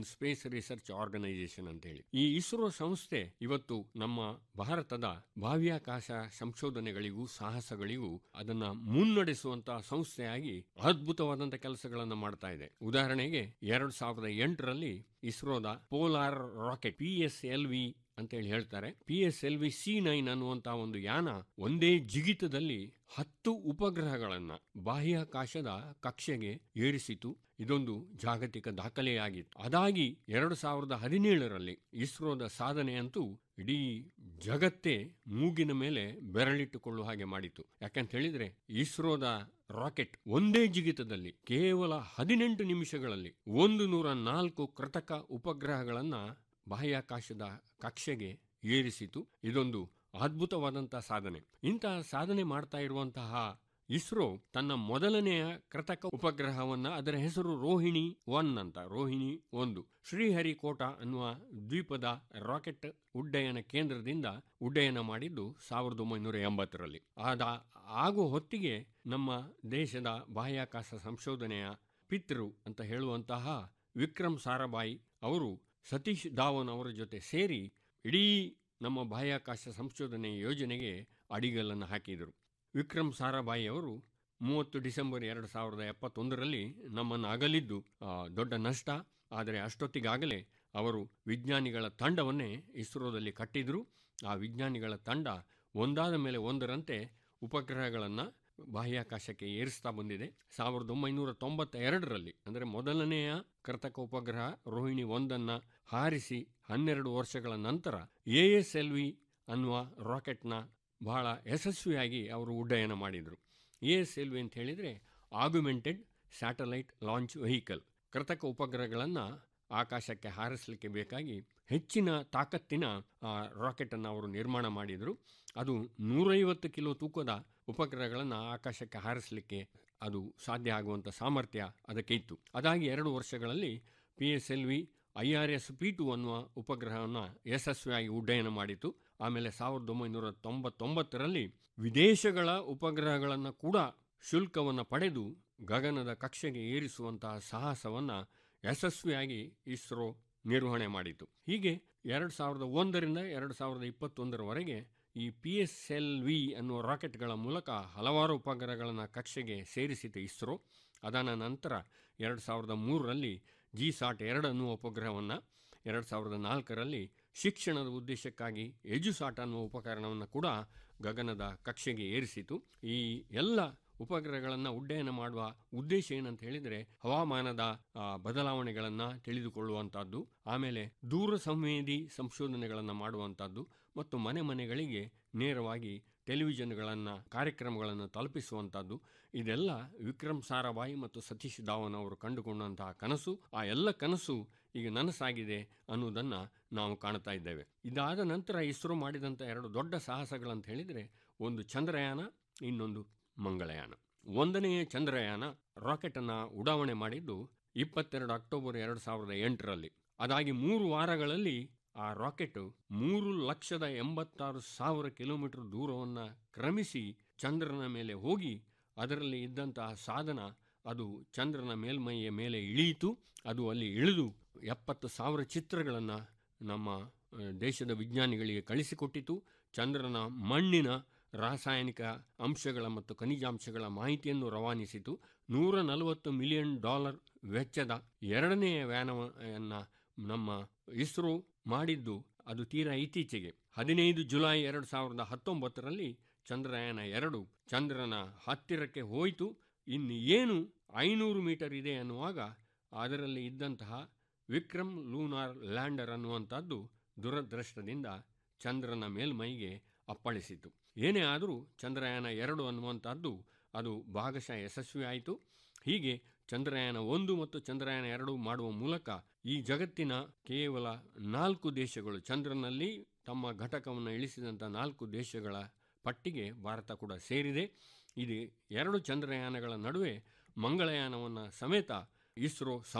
ಸ್ಪೇಸ್ ರಿಸರ್ಚ್ ಆರ್ಗನೈಸೇಷನ್ ಅಂತ ಹೇಳಿ ಈ ಇಸ್ರೋ ಸಂಸ್ಥೆ ಇವತ್ತು ನಮ್ಮ ಭಾರತದ ಬಾಹ್ಯಾಕಾಶ ಸಂಶೋಧನೆಗಳಿಗೂ ಸಾಹಸಗಳಿಗೂ ಅದನ್ನ ಮುನ್ನಡೆಸುವಂತಹ ಸಂಸ್ಥೆಯಾಗಿ ಅದ್ಭುತವಾದಂತ ಕೆಲಸಗಳನ್ನು ಮಾಡ್ತಾ ಇದೆ ಉದಾಹರಣೆಗೆ ಎರಡ್ ಸಾವಿರದ ಎಂಟರಲ್ಲಿ ಇಸ್ರೋದ polar rocket P S L V ಅಂತ ಹೇಳಿ ಹೇಳ್ತಾರೆ P S L V C nine ಅನ್ನುವಂತಹ ಒಂದು ಯಾನ ಒಂದೇ ಜಿಗಿತದಲ್ಲಿ ಹತ್ತು ಉಪಗ್ರಹಗಳನ್ನ ಬಾಹ್ಯಾಕಾಶದ ಕಕ್ಷೆಗೆ ಏರಿಸಿತು ಇದೊಂದು ಜಾಗತಿಕ ದಾಖಲೆಯಾಗಿತ್ತು ಅದಾಗಿ ಎರಡು ಸಾವಿರದ ಹದಿನೇಳರಲ್ಲಿ ಇಸ್ರೋದ ಸಾಧನೆ ಅಂತೂ ಇಡೀ ಜಗತ್ತೇ ಮೂಗಿನ ಮೇಲೆ ಬೆರಳಿಟ್ಟುಕೊಳ್ಳುವ ಹಾಗೆ ಮಾಡಿತು ಯಾಕಂತ ಹೇಳಿದ್ರೆ ಇಸ್ರೋದ ರಾಕೆಟ್ ಒಂದೇ ಜಿಗಿತದಲ್ಲಿ ಕೇವಲ ಹದಿನೆಂಟು ನಿಮಿಷಗಳಲ್ಲಿ ಒಂದು ನೂರ ನಾಲ್ಕು ಕೃತಕ ಉಪಗ್ರಹಗಳನ್ನ ಬಾಹ್ಯಾಕಾಶದ ಕಕ್ಷೆಗೆ ಏರಿಸಿತು ಇದೊಂದು ಅದ್ಭುತವಾದಂತಹ ಸಾಧನೆ ಇಂತಹ ಸಾಧನೆ ಮಾಡ್ತಾ ಇರುವಂತಹ ಇಸ್ರೋ ತನ್ನ ಮೊದಲನೆಯ ಕೃತಕ ಉಪಗ್ರಹವನ್ನ ಅದರ ಹೆಸರು ರೋಹಿಣಿ ಒನ್ ಅಂತ ರೋಹಿಣಿ ಒಂದು ಶ್ರೀಹರಿಕೋಟ ಅನ್ನುವ ದ್ವೀಪದ ರಾಕೆಟ್ ಉಡ್ಡಯನ ಕೇಂದ್ರದಿಂದ ಉಡ್ಡಯನ ಮಾಡಿದ್ದು ಸಾವಿರದ ಒಂಬೈನೂರ ಎಂಬತ್ತರಲ್ಲಿ ಆದ ಆಗುವ ಹೊತ್ತಿಗೆ ನಮ್ಮ ದೇಶದ ಬಾಹ್ಯಾಕಾಶ ಸಂಶೋಧನೆಯ ಪಿತೃ ಅಂತ ಹೇಳುವಂತಹ ವಿಕ್ರಮ್ ಸಾರಾಭಾಯಿ ಅವರು ಸತೀಶ್ ಧಾವನ್ ಅವರ ಜೊತೆ ಸೇರಿ ಇಡೀ ನಮ್ಮ ಬಾಹ್ಯಾಕಾಶ ಸಂಶೋಧನೆ ಯೋಜನೆಗೆ ಅಡಿಗಲ್ಲನ್ನು ಹಾಕಿದರು ವಿಕ್ರಮ್ ಸಾರಾಭಾಯಿ ಅವರು ಮೂವತ್ತು ಡಿಸೆಂಬರ್ ಎರಡು ಸಾವಿರದ ಎಪ್ಪತ್ತೊಂದರಲ್ಲಿ ನಮ್ಮನ್ನು ಅಗಲಿದ್ದು ಆ, ದೊಡ್ಡ ನಷ್ಟ ಆದರೆ ಅಷ್ಟೊತ್ತಿಗಾಗಲೇ ಅವರು ವಿಜ್ಞಾನಿಗಳ ತಂಡವನ್ನೇ ಇಸ್ರೋದಲ್ಲಿ ಕಟ್ಟಿದ್ರು ಆ ವಿಜ್ಞಾನಿಗಳ ತಂಡ ಒಂದಾದ ಮೇಲೆ ಒಂದರಂತೆ ಉಪಗ್ರಹಗಳನ್ನು ಬಾಹ್ಯಾಕಾಶಕ್ಕೆ ಏರಿಸ್ತಾ ಬಂದಿದೆ ಸಾವಿರದ ಒಂಬೈನೂರ ತೊಂಬತ್ತ ಎರಡರಲ್ಲಿ ಅಂದರೆ ಮೊದಲನೆಯ ಕೃತಕ ಉಪಗ್ರಹ ರೋಹಿಣಿ ಒಂದನ್ನು ಹಾರಿಸಿ ಹನ್ನೆರಡು ವರ್ಷಗಳ ನಂತರ ಎ ಎಸ್ ಎಲ್ ವಿ ಅನ್ನುವ ರಾಕೆಟ್ನ ಬಹಳ ಯಶಸ್ವಿಯಾಗಿ ಅವರು ಉಡ್ಡಯನ ಮಾಡಿದರು ಎ ಎಸ್ ಎಲ್ ವಿ ಅಂತ ಹೇಳಿದರೆ ಆಗ್ಯುಮೆಂಟೆಡ್ ಸ್ಯಾಟಲೈಟ್ ಲಾಂಚ್ ವೆಹಿಕಲ್ ಕೃತಕ ಉಪಗ್ರಹಗಳನ್ನು ಆಕಾಶಕ್ಕೆ ಹಾರಿಸಲಿಕ್ಕೆ ಬೇಕಾಗಿ ಹೆಚ್ಚಿನ ತಾಕತ್ತಿನ ರಾಕೆಟನ್ನು ಅವರು ನಿರ್ಮಾಣ ಮಾಡಿದರು ಅದು ನೂರೈವತ್ತು ಕಿಲೋ ತೂಕದ ಉಪಗ್ರಹಗಳನ್ನು ಆಕಾಶಕ್ಕೆ ಹಾರಿಸಲಿಕ್ಕೆ ಅದು ಸಾಧ್ಯ ಆಗುವಂಥ ಸಾಮರ್ಥ್ಯ ಅದಕ್ಕೆ ಇತ್ತು ಅದಾಗಿ ಎರಡು ವರ್ಷಗಳಲ್ಲಿ P S L V I R S P two ಅನ್ನುವ ಉಪಗ್ರಹವನ್ನು ಯಶಸ್ವಿಯಾಗಿ ಉಡ್ಡಯನ ಮಾಡಿತು ಆಮೇಲೆ ಸಾವಿರದ ಒಂಬೈನೂರ ತೊಂಬತ್ತೊಂಬತ್ತರಲ್ಲಿ ವಿದೇಶಗಳ ಉಪಗ್ರಹಗಳನ್ನು ಕೂಡ ಶುಲ್ಕವನ್ನು ಪಡೆದು ಗಗನದ ಕಕ್ಷೆಗೆ ಏರಿಸುವಂತಹ ಸಾಹಸವನ್ನು ಯಶಸ್ವಿಯಾಗಿ ಇಸ್ರೋ ನಿರ್ವಹಣೆ ಮಾಡಿತು ಹೀಗೆ ಎರಡು ಸಾವಿರದ ಒಂದರಿಂದ ಎರಡು ಸಾವಿರದ ಇಪ್ಪತ್ತೊಂದರವರೆಗೆ ಈ ಪಿ ಎಸ್ ಎಲ್ ವಿ ಅನ್ನುವ ರಾಕೆಟ್ಗಳ ಮೂಲಕ ಹಲವಾರು ಉಪಗ್ರಹಗಳನ್ನು ಕಕ್ಷೆಗೆ ಸೇರಿಸಿತು ಇಸ್ರೋ ಅದಾದ ನಂತರ ಎರಡು ಸಾವಿರದ ಮೂರರಲ್ಲಿ ಜಿ ಸಾಟ್ ಎರಡು ಅನ್ನುವ ಉಪಗ್ರಹವನ್ನು ಎರಡು ಸಾವಿರದ ನಾಲ್ಕರಲ್ಲಿ ಶಿಕ್ಷಣದ ಉದ್ದೇಶಕ್ಕಾಗಿ ಎಜುಸಾಟ್ ಅನ್ನುವ ಉಪಕರಣವನ್ನು ಕೂಡ ಗಗನದ ಕಕ್ಷೆಗೆ ಏರಿಸಿತು ಈ ಎಲ್ಲ ಉಪಗ್ರಹಗಳನ್ನು ಉಡ್ಡಯನ ಮಾಡುವ ಉದ್ದೇಶ ಏನಂತ ಹೇಳಿದರೆ ಹವಾಮಾನದ ಆ, ಬದಲಾವಣೆಗಳನ್ನು ತಿಳಿದುಕೊಳ್ಳುವಂಥದ್ದು ಆಮೇಲೆ ದೂರ ಸಂವೇದಿ ಸಂಶೋಧನೆಗಳನ್ನು ಮಾಡುವಂಥದ್ದು ಮತ್ತು ಮನೆ ಮನೆಗಳಿಗೆ ನೇರವಾಗಿ ಟೆಲಿವಿಷನ್ಗಳನ್ನು ಕಾರ್ಯಕ್ರಮಗಳನ್ನು ತಲುಪಿಸುವಂಥದ್ದು ಇದೆಲ್ಲ ವಿಕ್ರಮ್ ಸಾರಾಭಾಯಿ ಮತ್ತು ಸತೀಶ್ ಧಾವನ್ ಅವರು ಕಂಡುಕೊಂಡಂತಹ ಕನಸು ಆ ಎಲ್ಲ ಕನಸು ಈಗ ನನಸಾಗಿದೆ ಅನ್ನೋದನ್ನು ನಾವು ಕಾಣ್ತಾ ಇದ್ದೇವೆ ಇದಾದ ನಂತರ ಇಸ್ರೋ ಮಾಡಿದಂಥ ಎರಡು ದೊಡ್ಡ ಸಾಹಸಗಳಂತ ಹೇಳಿದರೆ ಒಂದು ಚಂದ್ರಯಾನ ಇನ್ನೊಂದು ಮಂಗಳಯಾನ ಒಂದನೆಯ ಚಂದ್ರಯಾನ ರಾಕೆಟನ್ನು ಉಡಾವಣೆ ಮಾಡಿದ್ದು ಇಪ್ಪತ್ತೆರಡು ಅಕ್ಟೋಬರ್ ಎರಡು ಸಾವಿರದ ಎಂಟರಲ್ಲಿ ಅದಾಗಿ ಮೂರು ವಾರಗಳಲ್ಲಿ ಆ ರಾಕೆಟ್ ಮೂರು ಲಕ್ಷದ ಎಂಬತ್ತಾರು ಸಾವಿರ ಕಿಲೋಮೀಟರ್ ದೂರವನ್ನು ಕ್ರಮಿಸಿ ಚಂದ್ರನ ಮೇಲೆ ಹೋಗಿ ಅದರಲ್ಲಿ ಇದ್ದಂತಹ ಸಾಧನ ಅದು ಚಂದ್ರನ ಮೇಲ್ಮೈಯ ಮೇಲೆ ಇಳಿಯಿತು ಅದು ಅಲ್ಲಿ ಇಳಿದು ಎಪ್ಪತ್ತು ಸಾವಿರ ಚಿತ್ರಗಳನ್ನು ನಮ್ಮ ಆ, ದೇಶದ ವಿಜ್ಞಾನಿಗಳಿಗೆ ಕಳಿಸಿಕೊಟ್ಟಿತು ಚಂದ್ರನ ಮಣ್ಣಿನ ರಾಸಾಯನಿಕ ಅಂಶಗಳ ಮತ್ತು ಖನಿಜಾಂಶಗಳ ಮಾಹಿತಿಯನ್ನು ರವಾನಿಸಿತು ನೂರ ನಲವತ್ತು ಮಿಲಿಯನ್ ಡಾಲರ್ ವೆಚ್ಚದ ಎರಡನೆಯ ವ್ಯಾನವನ್ನು ನಮ್ಮ ಇಸ್ರೋ ಮಾಡಿದ್ದು ಅದು ತೀರಾ ಇತ್ತೀಚೆಗೆ ಹದಿನೈದು ಜುಲೈ ಎರಡು ಸಾವಿರದ ಹತ್ತೊಂಬತ್ತರಲ್ಲಿ ಚಂದ್ರಯಾನ ಎರಡು ಚಂದ್ರನ ಹತ್ತಿರಕ್ಕೆ ಹೋಯಿತು ಇನ್ನು ಏನು ಐನೂರು ಮೀಟರ್ ಇದೆ ಅನ್ನುವಾಗ ಅದರಲ್ಲಿ ಇದ್ದಂತಹ ವಿಕ್ರಮ್ ಲೂನಾರ್ ಲ್ಯಾಂಡರ್ ಅನ್ನುವಂಥದ್ದು ದುರದೃಷ್ಟದಿಂದ ಚಂದ್ರನ ಮೇಲ್ಮೈಗೆ ಅಪ್ಪಳಿಸಿತು ಏನೇ ಆದರೂ ಚಂದ್ರಯಾನ ಎರಡು ಅನ್ನುವಂಥದ್ದು ಅದು ಭಾಗಶಃ ಯಶಸ್ವಿಯಾಯಿತು ಹೀಗೆ ಚಂದ್ರಯಾನ ಒಂದು ಮತ್ತು ಚಂದ್ರಯಾನ ಎರಡು ಮಾಡುವ ಮೂಲಕ ಈ ಜಗತ್ತಿನ ಕೇವಲ ನಾಲ್ಕು ದೇಶಗಳು ಚಂದ್ರನಲ್ಲಿ ತಮ್ಮ ಘಟಕವನ್ನು ಇಳಿಸಿದಂಥ ನಾಲ್ಕು ದೇಶಗಳ ಪಟ್ಟಿಗೆ ಭಾರತ ಕೂಡ ಸೇರಿದೆ ಇದು ಎರಡು ಚಂದ್ರಯಾನಗಳ ನಡುವೆ ಮಂಗಳಯಾನವನ್ನು ಸಮೇತ ಇಸ್ರೋ